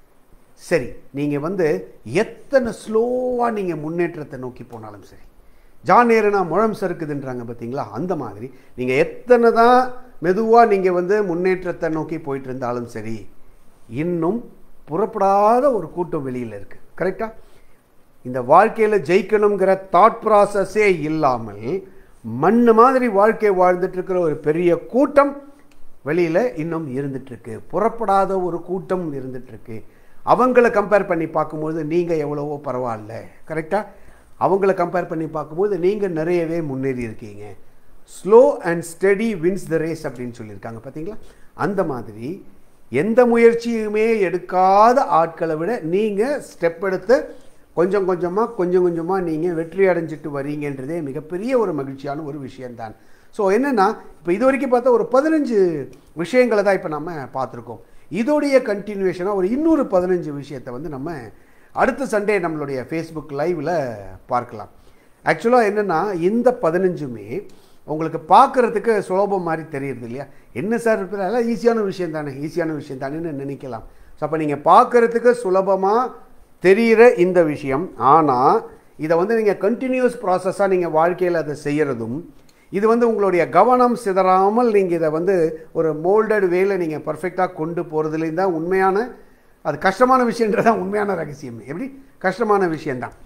சரி நீங்கள் வந்து எத்தனை ஸ்லோவாக நீங்கள் முன்னேற்றத்தை நோக்கி போனாலும் சரி ஜான் ஏறுனா முழம் சறுக்குதுன்றாங்க பார்த்தீங்களா அந்த மாதிரி நீங்கள் எத்தனை தான் மெதுவாக நீங்கள் வந்து முன்னேற்றத்தை நோக்கி போயிட்டு இருந்தாலும் சரி இன்னும் புறப்படாத ஒரு கூட்டம் வெளியில் இருக்குது கரெக்டாக இந்த வாழ்க்கையில் ஜெயிக்கணுங்கிற தாட் ப்ராசஸே இல்லாமல் மண்ணு மாதிரி வாழ்க்கை வாழ்ந்துட்டு இருக்கிற ஒரு பெரிய கூட்டம் வெளியில் இன்னும் இருந்துட்டுருக்கு புறப்படாத ஒரு கூட்டம் இருந்துட்டுருக்கு அவங்கள கம்பேர் பண்ணி பார்க்கும்போது நீங்கள் எவ்வளவோ பரவாயில்ல கரெக்டாக அவங்கள கம்பேர் பண்ணி பார்க்கும்போது நீங்கள் நிறையவே முன்னேறி இருக்கீங்க slow and steady wins the race அப்படின்னு சொல்லியிருக்காங்க பார்த்தீங்களா அந்த மாதிரி எந்த முயற்சியுமே எடுக்காத ஆட்களை விட நீங்கள் ஸ்டெப் எடுத்து கொஞ்சம் கொஞ்சமாக கொஞ்சம் கொஞ்சமாக நீங்கள் வெற்றி அடைஞ்சிட்டு வரீங்கன்றதே மிகப்பெரிய ஒரு மகிழ்ச்சியான ஒரு விஷயம்தான் ஸோ என்னென்னா இப்போ இது வரைக்கும் பார்த்தா ஒரு பதினஞ்சு விஷயங்களை தான் இப்போ நம்ம பார்த்துருக்கோம் இதோடைய கண்டினியூஷனாக ஒரு இன்னொரு பதினஞ்சு விஷயத்தை வந்து நம்ம அடுத்த சண்டே நம்மளுடைய ஃபேஸ்புக் லைவில் பார்க்கலாம் ஆக்சுவலாக என்னென்னா இந்த பதினஞ்சுமே உங்களுக்கு பார்க்குறதுக்கு சுலபம் மாதிரி தெரியுது இல்லையா என்ன சார் இருக்கிற எல்லாம் ஈஸியான விஷயம் தானே ஈஸியான விஷயம் தானேன்னு நினைக்கலாம் ஸோ அப்போ நீங்கள் பார்க்குறதுக்கு சுலபமாக தெரிகிற இந்த விஷயம் ஆனால் இதை வந்து நீங்கள் கண்டினியூஸ் ப்ராசஸாக நீங்கள் வாழ்க்கையில் அதை செய்கிறதும் இது வந்து உங்களுடைய கவனம் சிதறாமல் நீங்கள் இதை வந்து ஒரு மோல்டட் வேல நீங்கள் பர்ஃபெக்டாக கொண்டு போகிறதுலேயும் தான் உண்மையான அது கஷ்டமான விஷயன்றதான் உண்மையான ரகசியம் எப்படி கஷ்டமான விஷயந்தான்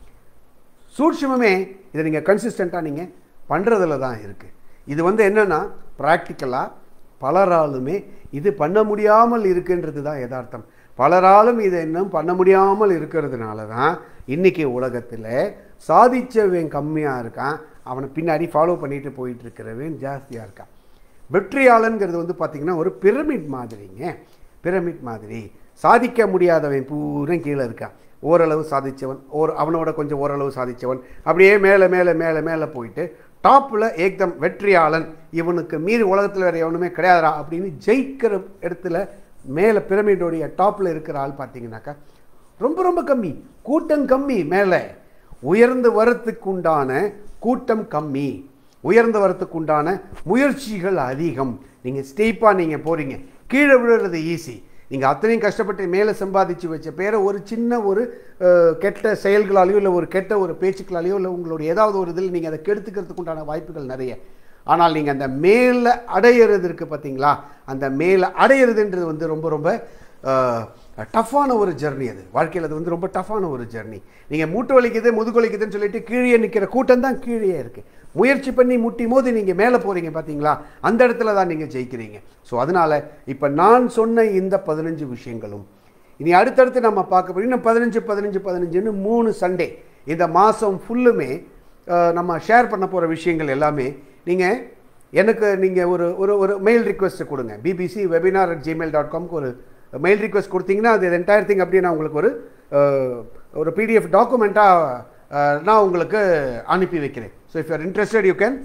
சூட்சமே இதை நீங்கள் கன்சிஸ்டண்ட்டாக நீங்கள் பண்ணுறதுல தான் இருக்குது இது வந்து என்னென்னா ப்ராக்டிக்கலாக பலராலுமே இது பண்ண முடியாமல் இருக்குன்றது தான் யதார்த்தம் பலராலும் இதை இன்னும் பண்ண முடியாமல் இருக்கிறதுனால தான் இன்றைக்கி உலகத்தில் சாதிச்சவன் கம்மியாக இருக்கான் அவனை பின்னாடி ஃபாலோ பண்ணிட்டு போயிட்டு இருக்கிறவன் ஜாஸ்தியாக இருக்கான் வெற்றியாளன்கிறது வந்து பார்த்திங்கன்னா ஒரு பிரமிட் மாதிரிங்க பிரமிட் மாதிரி சாதிக்க முடியாதவன் பூரா கீழே இருக்கான் ஓரளவு சாதித்தவன் ஒரு அவனோட கொஞ்சம் ஓரளவு சாதித்தவன் அப்படியே மேலே மேலே மேலே மேலே போயிட்டு டாப்பில் ஏக்தம் வெற்றியாளன் இவனுக்கு மீறி உலகத்தில் வேறு எவனுமே கிடையாதுடா அப்படின்னு ஜெயிக்கிற இடத்துல மேலே பிரமிடோடைய டாப்பில் இருக்கிற ஆள் பார்த்தீங்கன்னாக்கா ரொம்ப ரொம்ப கம்மி கூட்டம் கம்மி மேலே உயர்ந்து வரத்துக்குண்டான கூட்டம் கம்மி உயர்ந்து வரத்துக்குண்டான முயற்சிகள் அதிகம் நீங்கள் ஸ்டீப்பாக நீங்கள் போகிறீங்க கீழே விழுறது ஈஸி நீங்கள் அத்தனையும் கஷ்டப்பட்டு மேலே சம்பாதிச்சு வச்ச பேரை ஒரு சின்ன ஒரு அஹ், கெட்ட செயல்களாலேயோ இல்லை ஒரு கெட்ட ஒரு பேச்சுக்களாலேயோ இல்லை உங்களுடைய ஏதாவது ஒரு இதில் நீங்கள் அதை கெடுத்துக்கிறதுக்கு உண்டான வாய்ப்புகள் நிறைய ஆனால் நீங்கள் அந்த மேலே அடையிறது இருக்குது பார்த்தீங்களா அந்த மேலே அடையிறதுன்றது வந்து ரொம்ப ரொம்ப டஃப்பான ஒரு ஜெர்னி அது வாழ்க்கையில் அது வந்து ரொம்ப டஃப்பான ஒரு ஜெர்னி நீங்கள் மூட்டு வலிக்குது முதுகு வலிக்குதுன்னு சொல்லிட்டு கீழே நிற்கிற கூட்டம் தான் கீழே இருக்குது முயற்சி பண்ணி முட்டி மோதி நீங்கள் மேலே போகிறீங்க பார்த்தீங்களா அந்த இடத்துல தான் நீங்கள் ஜெயிக்கிறீங்க ஸோ அதனால் இப்போ நான் சொன்ன இந்த பதினஞ்சு விஷயங்களும் இனி அடுத்தடுத்து நம்ம பார்க்க போறோம் இன்னும் பதினஞ்சு பதினஞ்சு பதினஞ்சுன்னு மூணு சண்டே இந்த மாதம் ஃபுல்லுமே அஹ், நம்ம ஷேர் பண்ண போகிற விஷயங்கள் எல்லாமே நீங்கள் எனக்கு நீங்கள் ஒரு ஒரு ஒரு மெயில் ரிக்வெஸ்ட் கொடுங்க BBC webinar at Gmail dot காம்க்கு ஒரு மெயில் ரிக்வெஸ்ட் கொடுத்தீங்கன்னா அது என்டையர் திங் அப்படியே நான் உங்களுக்கு ஒரு அஹ், ஒரு பிடிஎஃப் டாக்குமெண்ட்டாக நான் உங்களுக்கு அனுப்பி வைக்கிறேன் so if you're interested you can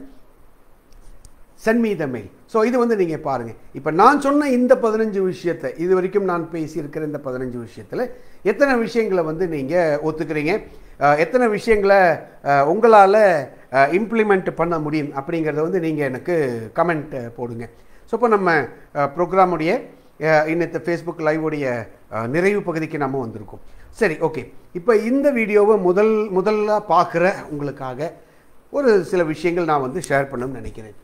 send me the mail so இது வந்து நீங்கள் பாருங்கள் இப்போ நான் சொன்ன இந்த பதினஞ்சு விஷயத்தை இது வரைக்கும் நான் பேசியிருக்கிற இந்த பதினஞ்சு விஷயத்தில் எத்தனை விஷயங்களை வந்து நீங்கள் ஒத்துக்கிறீங்க அஹ், எத்தனை விஷயங்களை உங்களால் இம்ப்ளிமெண்ட் பண்ண முடியும் அப்படிங்கிறத வந்து நீங்கள் எனக்கு கமெண்ட் போடுங்க ஸோ இப்போ நம்ம ப்ரோக்ராமுடைய அஹ், இன்னத்த ஃபேஸ்புக் லைவோடைய அஹ், நிறைவு பகுதிக்கு நம்ம வந்திருக்கோம் சரி ஓகே இப்போ இந்த வீடியோவை முதல் முதல்ல பார்க்குற உங்களுக்காக ஒரு சில விஷயங்கள் நான் வந்து ஷேர் பண்ணணும்னு நினைக்கிறேன்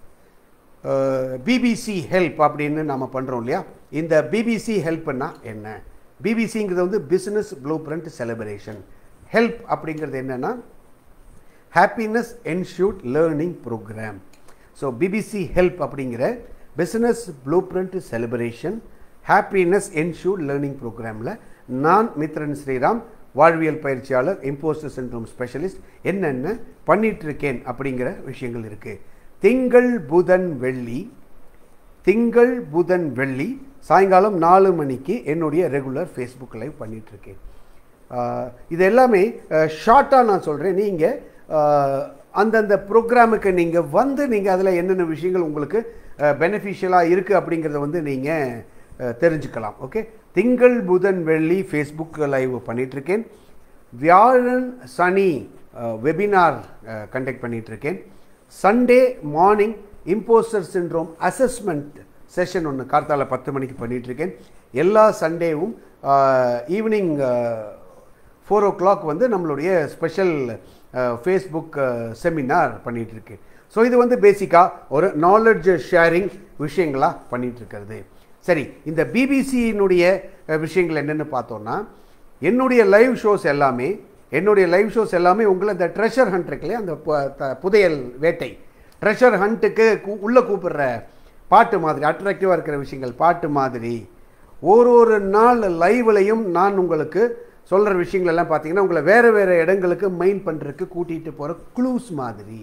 பிபிசி ஹெல்ப் அப்படின்னு நம்ம பண்ணுறோம் இல்லையா இந்த பிபிசி ஹெல்ப்னா என்ன பிபிசிங்கிறது வந்து business blueprint celebration help அப்படிங்கிறது என்னென்னா happiness ensured learning program so BBC help அப்படிங்கிற business blueprint celebration happiness ensured learning ப்ரோக்ராமில் நான் மித்ரன் ஸ்ரீராம் வாழ்வியல் பயிற்சியாளர் இம்போஸ்டர் சிண்ட்ரோம் ஸ்பெஷலிஸ்ட் என்னென்ன பண்ணிட்டு இருக்கேன் அப்படிங்கிற விஷயங்கள் இருக்குது திங்கள் புதன் வெள்ளி திங்கள் புதன் வெள்ளி சாயங்காலம் நாலு மணிக்கு என்னுடைய ரெகுலர் ஃபேஸ்புக் லைவ் பண்ணிகிட்ருக்கேன் இது எல்லாமே ஷார்ட்டாக நான் சொல்கிறேன் நீங்கள் அந்தந்த ப்ரோக்ராமுக்கு நீங்கள் வந்து நீங்கள் அதில் என்னென்ன விஷயங்கள் உங்களுக்கு பெனிஃபிஷியலாக இருக்குது அப்படிங்கிறத வந்து நீங்கள் தெரிஞ்சுக்கலாம் ஓகே திங்கள் புதன் வெள்ளி ஃபேஸ்புக் லைவ் பண்ணிகிட்ருக்கேன் வியாழன் சனி வெபினார் கண்டக்ட் பண்ணிகிட்ருக்கேன் Sunday morning imposter syndrome assessment session ஒன்று கார்த்தால பத்து மணிக்கு பண்ணிகிட்ருக்கேன் எல்லா சண்டேவும் ஈவினிங் ஃபோர் ஓ கிளாக் வந்து நம்மளுடைய ஸ்பெஷல் ஃபேஸ்புக் செமினார் பண்ணிகிட்ருக்கேன் ஸோ இது வந்து பேசிக்காக ஒரு நாலெட்ஜ் ஷேரிங் விஷயங்களாக பண்ணிகிட்ருக்கிறது சரி இந்த பிபிசியினுடைய விஷயங்கள் என்னென்னு பார்த்தோன்னா என்னுடைய லைவ் ஷோஸ் எல்லாமே என்னுடைய லைவ் ஷோஸ் எல்லாமே உங்களை இந்த ட்ரெஷர் ஹண்ட் இருக்கு இல்லையா அந்த பு- த- புதையல் வேட்டை ட்ரெஷர் ஹண்ட்டுக்கு உள்ளே கூப்பிடுற பாட்டு மாதிரி அட்ராக்டிவாக இருக்கிற விஷயங்கள் பாட்டு மாதிரி ஒரு ஒரு நாள் லைவ்லையும் நான் உங்களுக்கு சொல்கிற விஷயங்கள் எல்லாம் பார்த்தீங்கன்னா உங்களை வேறு வேறு இடங்களுக்கு மைண்ட் பண்ணுறதுக்கு கூட்டிகிட்டு போகிற க்ளூஸ் மாதிரி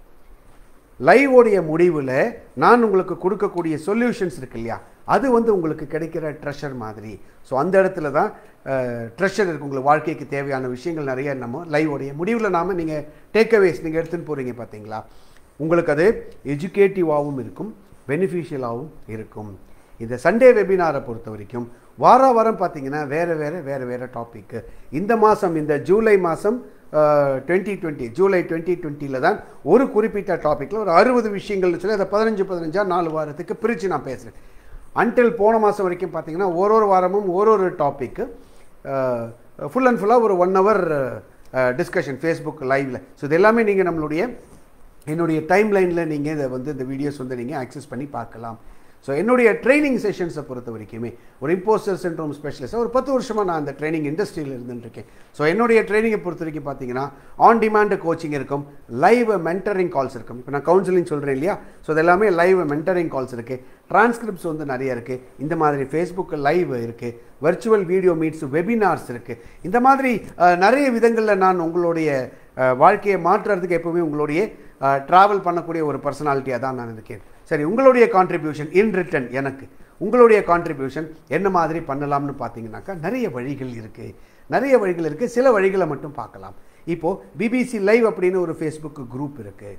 லைவோடைய முடிவில் நான் உங்களுக்கு கொடுக்கக்கூடிய சொல்யூஷன்ஸ் இருக்கு இல்லையா அது வந்து உங்களுக்கு கிடைக்கிற ட்ரெஷர் மாதிரி ஸோ அந்த இடத்துல தான் ட்ரெஷர் இருக்கு உங்களுக்கு வாழ்க்கைக்கு தேவையான விஷயங்கள் நிறைய நம்ம லைவோடைய முடிவில் நாம் நீங்கள் டேக்அவேஸ் நீங்கள் எடுத்துன்னு போகிறீங்க பார்த்தீங்களா உங்களுக்கு அது எஜுகேட்டிவாகவும் இருக்கும் பெனிஃபிஷியலாகவும் இருக்கும் இந்த சண்டே வெபினாரை பொறுத்த வரைக்கும் வார வாரம் பார்த்தீங்கன்னா வேறு வேறு வேறு வேறு டாபிக்கு இந்த மாதம் இந்த ஜூலை மாதம் டுவெண்ட்டி டுவெண்ட்டி ஜூலை டுவெண்ட்டி டுவெண்ட்டியில் தான் ஒரு குறிப்பிட்ட டாப்பிக்கில் ஒரு அறுபது விஷயங்கள்னு சொல்லி அதை பதினஞ்சு பதினஞ்சா நாலு வாரத்துக்கு பிரித்து நான் பேசுகிறேன் அன்டில் போன மாதம் வரைக்கும் பார்த்தீங்கன்னா ஒரு ஒரு வாரமும் ஒரு ஒரு டாப்பிக்கு ஃபுல் அண்ட் ஃபுல்லாக ஒரு ஒன் ஹவர் டிஸ்கஷன் ஃபேஸ்புக் லைவில் ஸோ இது எல்லாமே நீங்கள் நம்மளுடைய என்னுடைய டைம் லைனில் நீங்கள் இதை வந்து இந்த வீடியோஸ் வந்து நீங்கள் ஆக்சஸ் பண்ணி பார்க்கலாம் ஸோ என்னுடைய ட்ரைனிங் செஷன்ஸை பொறுத்த வரைக்குமே ஒரு இம்போஸ்டர் சிண்ட்ரோம் ஸ்பெஷலிஸ்ட்டாக ஒரு பத்து வருஷமாக நான் அந்த ட்ரைனிங் இண்டஸ்ட்ரியில் இருந்துட்டுருக்கேன் ஸோ என்னுடைய ட்ரைனிங்கை பொறுத்த வரைக்கும் பார்த்தீங்கன்னா ஆன் டிமாண்ட் கோச்சிங் இருக்கும் லைவ் மென்டரிங் கால்ஸ் இருக்கும் இப்போ நான் கவுன்சிலிங் சொல்கிறேன் இல்லையா ஸோ இது எல்லாமே லைவ் மென்டரிங் கால்ஸ் இருக்குது டிரான்ஸ்கிரிப்ட்ஸ் வந்து நிறைய இருக்குது இந்த மாதிரி ஃபேஸ்புக் லைவ் இருக்குது வர்ச்சுவல் வீடியோ மீட்ஸ் வெபினார்ஸ் இருக்குது இந்த மாதிரி அஹ், நிறைய விதங்களில் நான் உங்களுடைய அஹ், வாழ்க்கையை மாற்றுறதுக்கு எப்பவுமே உங்களுடைய ட்ராவல் பண்ணக்கூடிய ஒரு பர்சனாலிட்டியாக தான் நான் இருக்கேன் சரி உங்களுடைய கான்ட்ரிபியூஷன் இன் ரிட்டன் எனக்கு உங்களுடைய கான்ட்ரிபியூஷன் என்ன மாதிரி பண்ணலாம்னு பார்த்தீங்கன்னாக்கா நிறைய வழிகள் இருக்குது நிறைய வழிகள் இருக்குது சில வழிகளை மட்டும் பார்க்கலாம் இப்போது பிபிசி லைவ் அப்படின்னு ஒரு ஃபேஸ்புக் குரூப் இருக்குது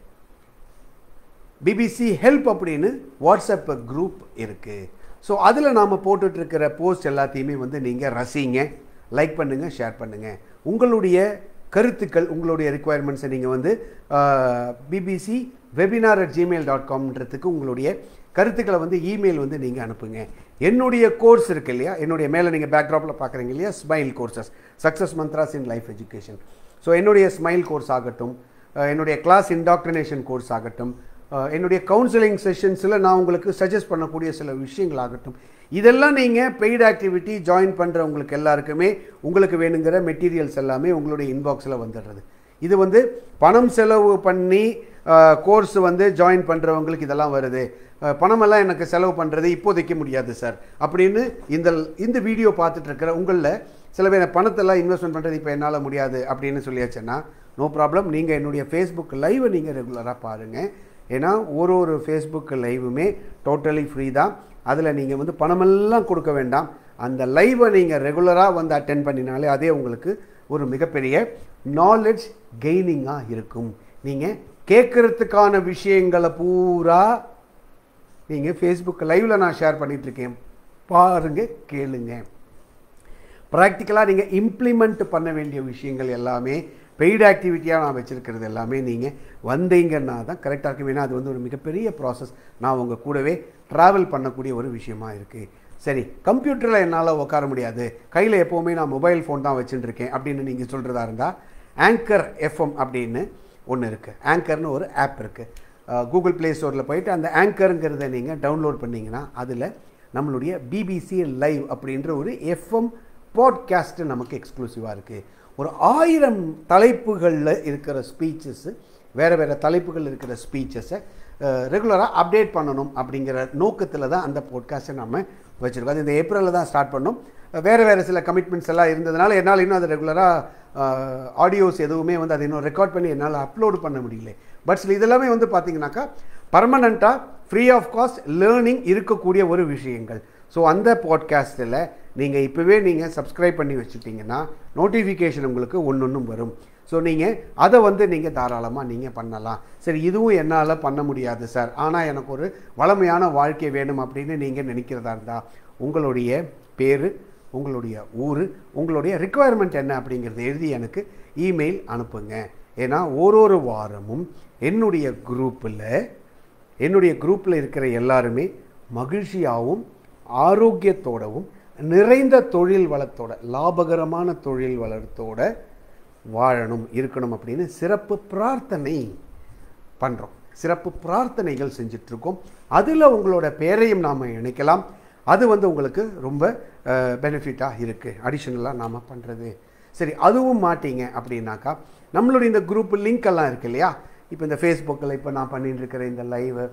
பிபிசி ஹெல்ப் அப்படின்னு வாட்ஸ்அப் குரூப் இருக்குது ஸோ அதில் நாம் போட்டுட்ருக்கிற போஸ்ட் எல்லாத்தையுமே வந்து நீங்கள் ரசிங்க லைக் பண்ணுங்கள் ஷேர் பண்ணுங்கள் உங்களுடைய கருத்துக்கள் உங்களுடைய ரிக்குவயர்மெண்ட்ஸை நீங்கள் வந்து BBC webinar at Gmail dot காம்ன்றதுக்கு உங்களுடைய கருத்துக்களை வந்து இமெயில் வந்து நீங்கள் அனுப்புங்க என்னுடைய கோர்ஸ் இருக்கு இல்லையா என்னுடைய மேலே நீங்கள் பேக்ராப்பில் பார்க்குறீங்க இல்லையா smile courses success mantras in life education so என்னுடைய ஸ்மைல் கோர்ஸ் ஆகட்டும் அஹ் என்னுடைய கிளாஸ் இன்டாக்ட்ரினேஷன் கோர்ஸ் ஆகட்டும் அஹ் என்னுடைய கவுன்சிலிங் செஷன்ஸில் நான் உங்களுக்கு சஜஸ்ட் பண்ணக்கூடிய சில விஷயங்கள் ஆகட்டும் இதெல்லாம் நீங்கள் பெய்டு ஆக்டிவிட்டி ஜாயின் பண்ணுற உங்களுக்கு எல்லாருக்குமே உங்களுக்கு வேணுங்கிற மெட்டீரியல்ஸ் எல்லாமே உங்களுடைய இன்பாக்ஸில் வந்துடுறது இது வந்து பணம் செலவு பண்ணி கோர்ஸ் வந்து ஜாயின் பண்ணுறவங்களுக்கு இதெல்லாம் வருது அஹ் பணமெல்லாம் எனக்கு செலவு பண்ணுறது இப்போதைக்கு முடியாது சார் அப்படின்னு இந்த இந்த வீடியோ பார்த்துட்டு இருக்கிற உங்களில் சில பேர் பணத்தெல்லாம் இன்வெஸ்ட்மெண்ட் பண்ணுறது இப்போ என்னால் முடியாது அப்படின்னு சொல்லியாச்சுன்னா நோ ப்ராப்ளம் நீங்கள் என்னுடைய ஃபேஸ்புக் லைவை நீங்கள் ரெகுலராக பாருங்கள் ஏன்னா ஒரு ஒரு ஃபேஸ்புக் லைவுமே டோட்டலி ஃப்ரீ தான் அதில் நீங்கள் வந்து பணமெல்லாம் கொடுக்க வேண்டாம் அந்த லைவை நீங்கள் ரெகுலராக வந்து அட்டென்ட் பண்ணினாலே அதே உங்களுக்கு ஒரு மிகப்பெரிய நாலேஜ் கெய்னிங்காக இருக்கும் நீங்கள் கேட்குறதுக்கான விஷயங்களை பூரா நீங்கள் ஃபேஸ்புக் லைவில் நான் ஷேர் பண்ணிட்டு இருக்கேன் பாருங்க கேளுங்க ப்ராக்டிக்கலாக நீங்கள் இம்ப்ளிமெண்ட் பண்ண வேண்டிய விஷயங்கள் எல்லாமே பெய்டு ஆக்டிவிட்டியாக நான் வச்சுருக்கிறது எல்லாமே நீங்கள் வந்தீங்கன்னா தான் கரெக்டாக இருக்கும் ஏன்னா அது வந்து ஒரு மிகப்பெரிய ப்ராசஸ் நான் உங்கள் கூடவே ட்ராவல் பண்ணக்கூடிய ஒரு விஷயமா இருக்குது சரி கம்ப்யூட்டரில் என்னால் உட்கார முடியாது கையில் எப்போவுமே நான் மொபைல் ஃபோன் தான் வச்சுட்டு இருக்கேன் அப்படின்னு நீங்கள் சொல்கிறதா இருந்தால் ஆங்கர் எஃப்எம் அப்படின்னு ஒன்று இருக்குது ஆங்கர்னு ஒரு ஆப் இருக்குது கூகுள் ப்ளே ஸ்டோரில் போயிட்டு அந்த ஆங்கருங்கிறத நீங்கள் டவுன்லோட் பண்ணிங்கன்னா அதில் நம்மளுடைய பிபிசி லைவ் அப்படின்ற ஒரு எஃப்எம் பாட்காஸ்ட்டு நமக்கு எக்ஸ்க்ளூசிவாக இருக்குது ஒரு ஆயிரம் தலைப்புகளில் இருக்கிற ஸ்பீச்சஸ்ஸு வேறு வேறு தலைப்புகள் இருக்கிற ஸ்பீச்சஸை ரெகுலராக அப்டேட் பண்ணணும் அப்படிங்கிற நோக்கத்தில் தான் அந்த பாட்காஸ்ட்டை நம்ம வச்சுருக்கோம் அது இந்த ஏப்ரலில் தான் ஸ்டார்ட் பண்ணோம் வேறு வேறு சில கமிட்மெண்ட்ஸ் எல்லாம் இருந்ததுனால என்னால் இன்னும் அது ரெகுலராக ஆடியோஸ் எதுவுமே வந்து அதை இன்னும் ரெக்கார்ட் பண்ணி என்னால் அப்லோடு பண்ண முடியல பட் சில இதெல்லாமே வந்து பார்த்தீங்கன்னாக்கா பர்மனண்ட்டாக ஃப்ரீ ஆஃப் காஸ்ட் லேர்னிங் இருக்கக்கூடிய ஒரு விஷயங்கள் ஸோ அந்த பாட்காஸ்ட்டில் நீங்கள் இப்போவே நீங்கள் சப்ஸ்கிரைப் பண்ணி வச்சுட்டிங்கன்னா நோட்டிஃபிகேஷன் உங்களுக்கு ஒன்று ஒன்றும் வரும் ஸோ நீங்கள் அதை வந்து நீங்கள் தாராளமாக நீங்கள் பண்ணலாம் சரி இதுவும் என்னால் பண்ண முடியாது சார் ஆனால் எனக்கு ஒரு வளமையான வாழ்க்கை வேணும் அப்படின்னு நீங்கள் நினைக்கிறதா இருந்தால் உங்களுடைய பேர் உங்களுடைய ஊர் உங்களுடைய ரிக்குவயர்மெண்ட் என்ன அப்படிங்கிறத எழுதி எனக்கு இமெயில் அனுப்புங்க ஏன்னா ஒரு ஒரு வாரமும் என்னுடைய குரூப்பில் என்னுடைய குரூப்பில் இருக்கிற எல்லாருமே மகிழ்ச்சியாகவும் ஆரோக்கியத்தோடவும் நிறைந்த தொழில் வளத்தோட லாபகரமான தொழில் வளத்தோட வாழணும் இருக்கணும் அப்படின்னு சிறப்பு பிரார்த்தனை பண்ணுறோம் சிறப்பு பிரார்த்தனைகள் செஞ்சிட்ருக்கோம் அதில் உங்களோட பேரையும் நாம் இணைக்கலாம் அது வந்து உங்களுக்கு ரொம்ப பெனிஃபிட்டாக இருக்குது அடிஷ்னலாக நாம் பண்ணுறது சரி அதுவும் மாட்டீங்க அப்படின்னாக்கா நம்மளுடைய இந்த குரூப் லிங்க் எல்லாம் இருக்கு இல்லையா இப்போ இந்த ஃபேஸ்புக்கில் இப்போ நான் பண்ணிட்டு இருக்கிற இந்த லைவு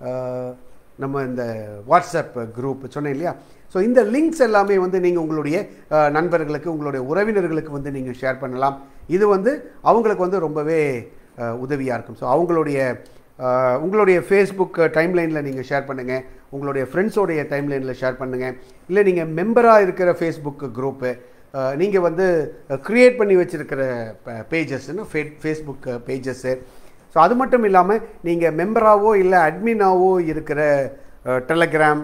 நம்ம இந்த வாட்ஸ்அப் குரூப் சொன்னேன் இல்லையா ஸோ இந்த லிங்க்ஸ் எல்லாமே வந்து நீங்கள் உங்களுடைய அஹ், நண்பர்களுக்கு உங்களுடைய உறவினர்களுக்கு வந்து நீங்கள் ஷேர் பண்ணலாம் இது வந்து அவங்களுக்கு வந்து ரொம்பவே உதவியாக இருக்கும் ஸோ அவங்களுடைய அஹ், உங்களுடைய ஃபேஸ்புக் டைம்லைனில் நீங்கள் ஷேர் பண்ணுங்கள் உங்களுடைய ஃப்ரெண்ட்ஸோடைய டைம்லைனில் ஷேர் பண்ணுங்கள் இல்லை நீங்கள் மெம்பராக இருக்கிற ஃபேஸ்புக் குரூப்பு நீங்கள் வந்து க்ரியேட் பண்ணி வச்சுருக்கிற பேஜஸ்ன்னு ஃபே ஃபேஸ்புக் பேஜஸ்ஸு ஸோ அது மட்டும் இல்லாமல் நீங்கள் மெம்பராகவோ இல்லை அட்மினாவோ இருக்கிற டெலகிராம்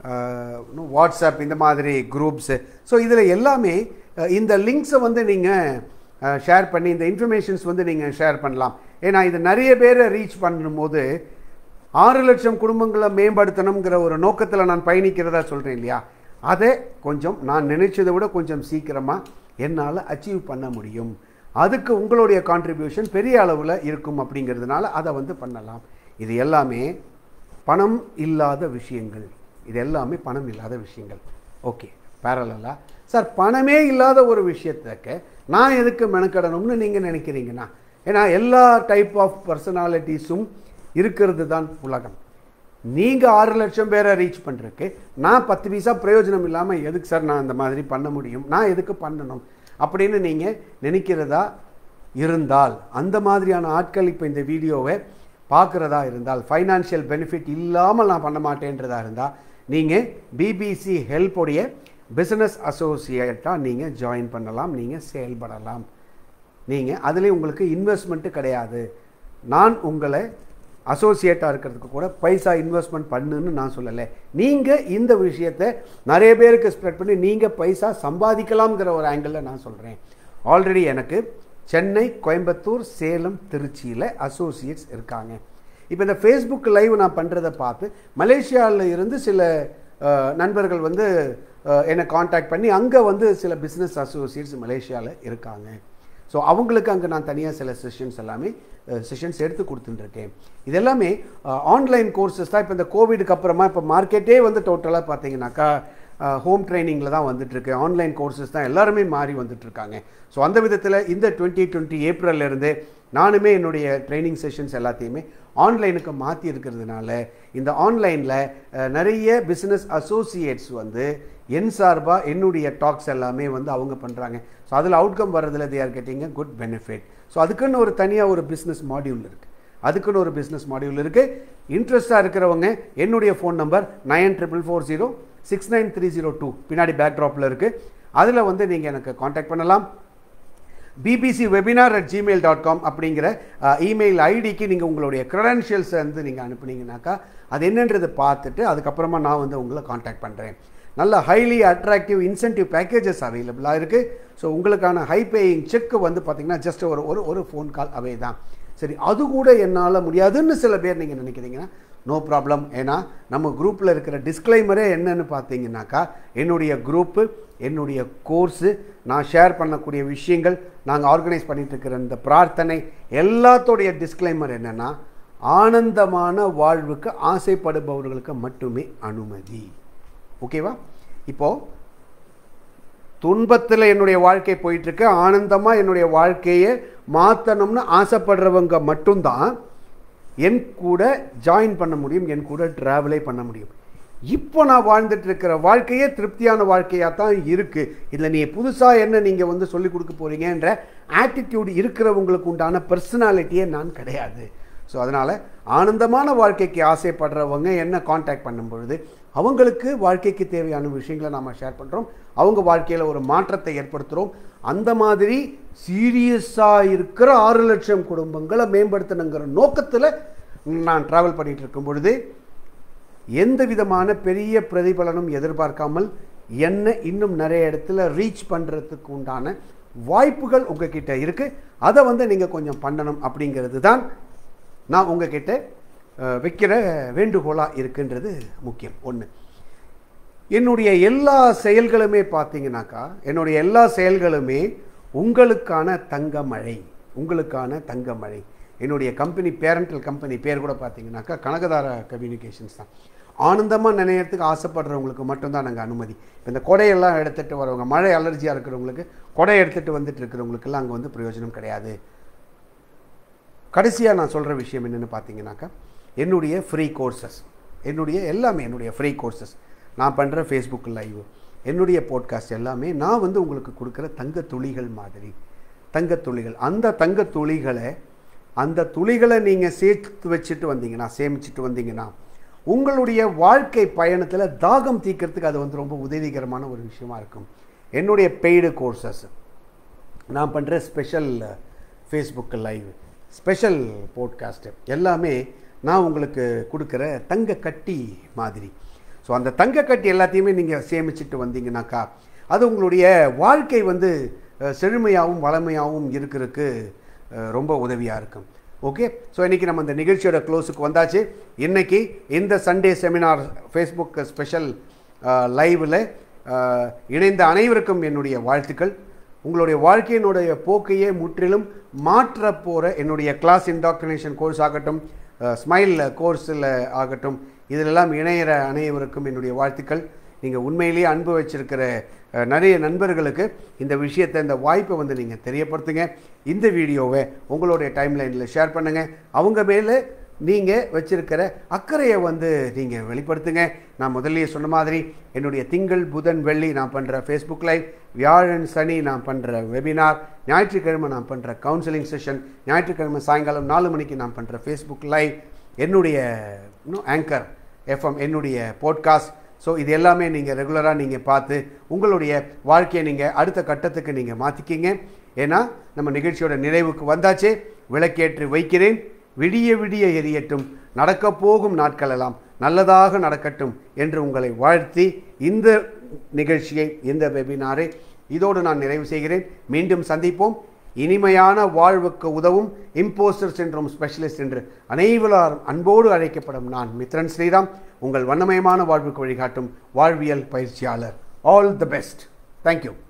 வாட்ஸ்அப் இந்த மாதிரி குரூப்ஸு ஸோ இதில் எல்லாமே அஹ், இந்த லிங்க்ஸை வந்து நீங்கள் ஷேர் பண்ணி இந்த இன்ஃபர்மேஷன்ஸ் வந்து நீங்கள் ஷேர் பண்ணலாம் ஏன்னா இது நிறைய பேரை ரீச் பண்ணும்போது ஆறு லட்சம் குடும்பங்களை மேம்படுத்தணுங்கிற ஒரு நோக்கத்தில் நான் பயணிக்கிறதா சொல்கிறேன் இல்லையா அதை கொஞ்சம் நான் நினைச்சதை விட கொஞ்சம் சீக்கிரமாக என்னால் அச்சீவ் பண்ண முடியும் அதுக்கு உங்களுடைய கான்ட்ரிபியூஷன் பெரிய அளவில் இருக்கும் அப்படிங்கிறதுனால அதை வந்து பண்ணலாம் இது எல்லாமே பணம் இல்லாத விஷயங்கள் இது எல்லாமே பணம் இல்லாத விஷயங்கள் ஓகே பேரலா சார் பணமே இல்லாத ஒரு விஷயத்துக்கு நான் எதுக்கு மெனக்கடணும்னு நீங்கள் நினைக்கிறீங்கன்னா ஏன்னா எல்லா டைப் ஆஃப் பர்சனாலிட்டிஸும் இருக்கிறது தான் உலகம் நீங்கள் ஆறு லட்சம் பேரை ரீச் பண்ணுறதுக்கு நான் பத்து பைசா பிரயோஜனம் இல்லாமல் எதுக்கு சார் நான் இந்த மாதிரி பண்ண முடியும் நான் எதுக்கு பண்ணணும் அப்படின்னு நீங்கள் நினைக்கிறதா இருந்தால் அந்த மாதிரியான ஆட்கள் இப்போ இந்த வீடியோவை பார்க்குறதா இருந்தால் ஃபைனான்ஷியல் பெனிஃபிட் இல்லாமல் நான் பண்ண மாட்டேன்றதா இருந்தால் நீங்கள் பிபிசி ஹெல்ப்புடைய பிஸ்னஸ் அசோசியேட்டாக நீங்கள் ஜாயின் பண்ணலாம் நீங்கள் செயல்படலாம் நீங்கள் அதுலேயும் உங்களுக்கு இன்வெஸ்ட்மெண்ட்டு கிடையாது நான் உங்களை அசோசியேட்டாக இருக்கிறதுக்கு கூட பைசா இன்வெஸ்ட்மெண்ட் பண்ணுன்னு நான் சொல்லலை நீங்கள் இந்த விஷயத்தை நிறைய பேருக்கு ஸ்ப்ரெட் பண்ணி நீங்கள் பைசா சம்பாதிக்கலாம்ங்கிற ஒரு ஆங்கிளில் நான் சொல்கிறேன் ஆல்ரெடி எனக்கு சென்னை கோயம்புத்தூர் சேலம் திருச்சியில் அசோசியேட்ஸ் இருக்காங்க இப்போ இந்த ஃபேஸ்புக் லைவ் நான் பண்ணுறதை பார்த்து மலேசியாவில் இருந்து சில அஹ், நண்பர்கள் வந்து அஹ், என்னை காண்டாக்ட் பண்ணி அங்கே வந்து சில பிஸ்னஸ் அசோசியேட்ஸ் மலேசியாவில் இருக்காங்க ஸோ அவங்களுக்கு அங்கே நான் தனியாக சில செஷன்ஸ் எல்லாமே செஷன்ஸ் எடுத்து கொடுத்துட்டுருக்கேன் இது எல்லாமே ஆன்லைன் கோர்சஸ் தான் இப்போ இந்த கோவிடுக்கு அப்புறமா இப்போ மார்க்கெட்டே வந்து டோட்டலாக பார்த்தீங்கன்னாக்கா ஹோம் ட்ரைனிங்கில் தான் வந்துட்டுருக்கு ஆன்லைன் கோர்சஸ் தான் எல்லாருமே மாறி வந்துட்டுருக்காங்க ஸோ அந்த விதத்தில் இந்த டுவெண்ட்டி டுவெண்ட்டி இருந்து நானுமே என்னுடைய ட்ரைனிங் செஷன்ஸ் எல்லாத்தையுமே ஆன்லைனுக்கு மாற்றி இருக்கிறதுனால இந்த ஆன்லைனில் நிறைய பிஸ்னஸ் அசோசியேட்ஸ் வந்து என் சார்பாக என்னுடைய டாக்ஸ் எல்லாமே வந்து அவங்க பண்ணுறாங்க ஸோ அதில் அவுட்கம் வர்றதுல they are getting good benefit so அதுக்குன்னு ஒரு தனியாக ஒரு பிஸ்னஸ் மாடியூல் இருக்குது அதுக்குன்னு ஒரு பிஸ்னஸ் மாடியூல் இருக்குது இன்ட்ரெஸ்ட்டாக இருக்கிறவங்க என்னுடைய phone number nine triple four zero six nine three zero two பின்னாடி பேக்ட்ராப்பில் இருக்குது அதில் வந்து நீங்கள் எனக்கு காண்டாக்ட் பண்ணலாம் BBC webinar at Gmail dot com அப்படிங்கிற இமெயில் ஐடிக்கு நீங்கள் உங்களுடைய க்ரெடென்ஷியல்ஸை வந்து நீங்கள் அனுப்புனீங்கனாக்கா அது என்னன்றதை பார்த்துட்டு அதுக்கப்புறமா நான் வந்து உங்களை காண்டாக்ட் பண்ணுறேன் நல்ல ஹைலி அட்ராக்டிவ் இன்சென்டிவ் பேக்கேஜஸ் அவைலபிளாக இருக்குது ஸோ உங்களுக்கான ஹை பேயிங் செக்கு வந்து பார்த்தீங்கன்னா ஜஸ்ட் ஒரு ஒரு ஒரு ஃபோன் கால் அவே தான் சரி அது கூட என்னால் முடியாதுன்னு சில பேர் நீங்கள் நினைக்கிறீங்கன்னா நோ ப்ராப்ளம் ஏன்னா நம்ம குரூப்பில் இருக்கிற டிஸ்க்ளைமரே என்னன்னு பார்த்தீங்கன்னாக்கா என்னுடைய குரூப்பு என்னுடைய கோர்ஸு நான் ஷேர் பண்ணக்கூடிய விஷயங்கள் நாங்கள் ஆர்கனைஸ் பண்ணிட்டு இருக்கிற இந்த பிரார்த்தனை எல்லாத்தோடைய டிஸ்க்ளைமர் என்னென்னா ஆனந்தமான வாழ்வுக்கு ஆசைப்படுபவர்களுக்கு மட்டுமே அனுமதி ஓகேவா இப்போது துன்பத்தில் என்னுடைய வாழ்க்கை போயிட்டுருக்கு ஆனந்தமாக என்னுடைய வாழ்க்கையை மாற்றணும்னு ஆசைப்படுறவங்க மட்டும்தான் என் கூட ஜாயின் பண்ண முடியும் என் கூட ட்ராவலே பண்ண முடியும் இப்போ நான் வாழ்ந்துட்டு இருக்கிற வாழ்க்கையே திருப்தியான வாழ்க்கையாக தான் இருக்குது இதில் நீ புதுசாக என்ன நீங்கள் வந்து சொல்லிக் கொடுக்க போகிறீங்கன்ற ஆட்டிடியூட் இருக்கிறவங்களுக்கு உண்டான பர்சனாலிட்டியே நான் கிடையாது ஸோ அதனால் ஆனந்தமான வாழ்க்கைக்கு ஆசைப்படுறவங்க என்ன காண்டாக்ட் பண்ணும் பொழுது அவங்களுக்கு வாழ்க்கைக்கு தேவையான விஷயங்களை நாம் ஷேர் பண்ணுறோம் அவங்க வாழ்க்கையில் ஒரு மாற்றத்தை ஏற்படுத்துகிறோம் அந்த மாதிரி சீரியஸாக இருக்கிற ஆறு லட்சம் குடும்பங்களை மேம்படுத்தணுங்கிற நோக்கத்தில் நான் ட்ராவல் பண்ணிகிட்டு இருக்கும் பொழுது எந்த விதமான பெரிய பிரதிபலனும் எதிர்பார்க்காமல் என்ன இன்னும் நிறைய இடத்துல ரீச் பண்ணுறதுக்கு உண்டான வாய்ப்புகள் உங்ககிட்ட இருக்குது அதை வந்து நீங்கள் கொஞ்சம் பண்ணணும் அப்படிங்கிறது தான் நான் உங்ககிட்ட வைக்கிற வேண்டுகோளாக இருக்குன்றது முக்கியம் ஒன்று என்னுடைய எல்லா செயல்களுமே பார்த்தீங்கன்னாக்கா என்னுடைய எல்லா செயல்களுமே உங்களுக்கான தங்கமழை உங்களுக்கான தங்கமழை என்னுடைய கம்பெனி பேரண்டல் கம்பெனி பேர் கூட பார்த்தீங்கன்னாக்கா கனகதார கம்யூனிகேஷன்ஸ் தான் ஆனந்தமாக நினைக்கிறதுக்கு ஆசைப்படுறவங்களுக்கு மட்டும்தான் நாங்கள் அனுமதி இப்போ இந்த கொடையெல்லாம் எடுத்துகிட்டு வரவங்க மழை அலர்ஜியாக இருக்கிறவங்களுக்கு கொடை எடுத்துகிட்டு வந்துட்டு இருக்கிறவங்களுக்கெல்லாம் அங்கே வந்து பிரயோஜனம் கிடையாது கடைசியாக நான் சொல்கிற விஷயம் என்னென்னு பார்த்தீங்கன்னாக்கா என்னுடைய ஃப்ரீ கோர்சஸ் என்னுடைய எல்லாமே என்னுடைய ஃப்ரீ கோர்சஸ் நான் பண்ணுற ஃபேஸ்புக் லைவ் என்னுடைய போட்காஸ்ட் எல்லாமே நான் வந்து உங்களுக்கு கொடுக்குற தங்க துளிகள் மாதிரி தங்க துளிகள் அந்த தங்க துளிகளை அந்த துளிகளை நீங்கள் சேர்த்து வச்சுட்டு வந்தீங்கன்னா சேமிச்சுட்டு வந்தீங்கன்னா உங்களுடைய வாழ்க்கை பயணத்தில் தாகம் தீக்கிறதுக்கு அது வந்து ரொம்ப உதவிகரமான ஒரு விஷயமா இருக்கும் என்னுடைய பெய்டு கோர்சஸ் நான் பண்ணுற special Facebook live special podcast எல்லாமே நான் உங்களுக்கு கொடுக்குற தங்க கட்டி மாதிரி ஸோ அந்த தங்க கட்டி எல்லாத்தையுமே நீங்கள் சேமிச்சுட்டு வந்தீங்கன்னாக்கா அது உங்களுடைய வாழ்க்கை வந்து செழுமையாகவும் வளமையாகவும் இருக்கிறதுக்கு ரொம்ப உதவியாக இருக்கும் ஓகே ஸோ இன்றைக்கி நம்ம இந்த நிகழ்ச்சியோட க்ளோஸுக்கு வந்தாச்சு இன்றைக்கி இந்த சண்டே செமினார் ஃபேஸ்புக் ஸ்பெஷல் லைவில் இணைந்த அனைவருக்கும் என்னுடைய வாழ்த்துக்கள் உங்களுடைய வாழ்க்கையினுடைய போக்கையே முற்றிலும் மாற்ற போகிற என்னுடைய கிளாஸ் இன்டாக்டினேஷன் கோர்ஸ் ஆகட்டும் ஸ்மைல் கோர்ஸில் ஆகட்டும் இதிலெல்லாம் இணையிற அனைவருக்கும் என்னுடைய வாழ்த்துக்கள் நீங்கள் உண்மையிலேயே அன்பு வச்சிருக்கிற நிறைய நண்பர்களுக்கு இந்த விஷயத்தை இந்த வாய்ப்பை வந்து நீங்கள் தெரியப்படுத்துங்க இந்த வீடியோவை உங்களுடைய டைம்லைனில் ஷேர் பண்ணுங்கள் அவங்க மேலே நீங்கள் வச்சிருக்கிற அக்கறையை வந்து நீங்கள் வெளிப்படுத்துங்க நான் முதல்லயே சொன்ன மாதிரி என்னுடைய திங்கள் புதன் வெள்ளி நான் பண்ணுற ஃபேஸ்புக் லைவ் வியாழன் சனி நான் பண்ணுற வெபினார் ஞாயிற்றுக்கிழமை நான் பண்ணுற கவுன்சிலிங் செஷன் ஞாயிற்றுக்கிழமை சாயங்காலம் நாலு மணிக்கு நான் பண்ணுற ஃபேஸ்புக் லைவ் என்னுடைய இன்னும் ஆங்கர் எஃப்எம் என்னுடைய போட்காஸ்ட் ஸோ இது எல்லாமே நீங்கள் ரெகுலராக நீங்கள் பார்த்து உங்களுடைய வாழ்க்கையை நீங்கள் அடுத்த கட்டத்துக்கு நீங்கள் மாற்றிக்கிங்க ஏன்னா நம்ம நிகழ்ச்சியோட நிறைவுக்கு வந்தாச்சே விளக்கேற்று வைக்கிறேன் விடிய விடிய எரியட்டும் நடக்கப் போகும் நாட்களெல்லாம் நல்லதாக நடக்கட்டும் என்று உங்களை வாழ்த்தி இந்த நிகழ்ச்சியை இந்த வெபினாரை இதோடு நான் நிறைவு செய்கிறேன் மீண்டும் சந்திப்போம் இனிமையான வாழ்வுக்கு உதவும் இம்போஸ்டர் சின்ரோம் ஸ்பெஷலிஸ்ட் என்று அனைவராலும் அன்போடு அழைக்கப்படும் நான் மித்ரன் ஸ்ரீராம் உங்கள் வண்ணமயமான வாழ்வுக்கு வழிகாட்டும் வாழ்வியல் பயிற்சியாளர் ஆல் தி பெஸ்ட் தேங்க்யூ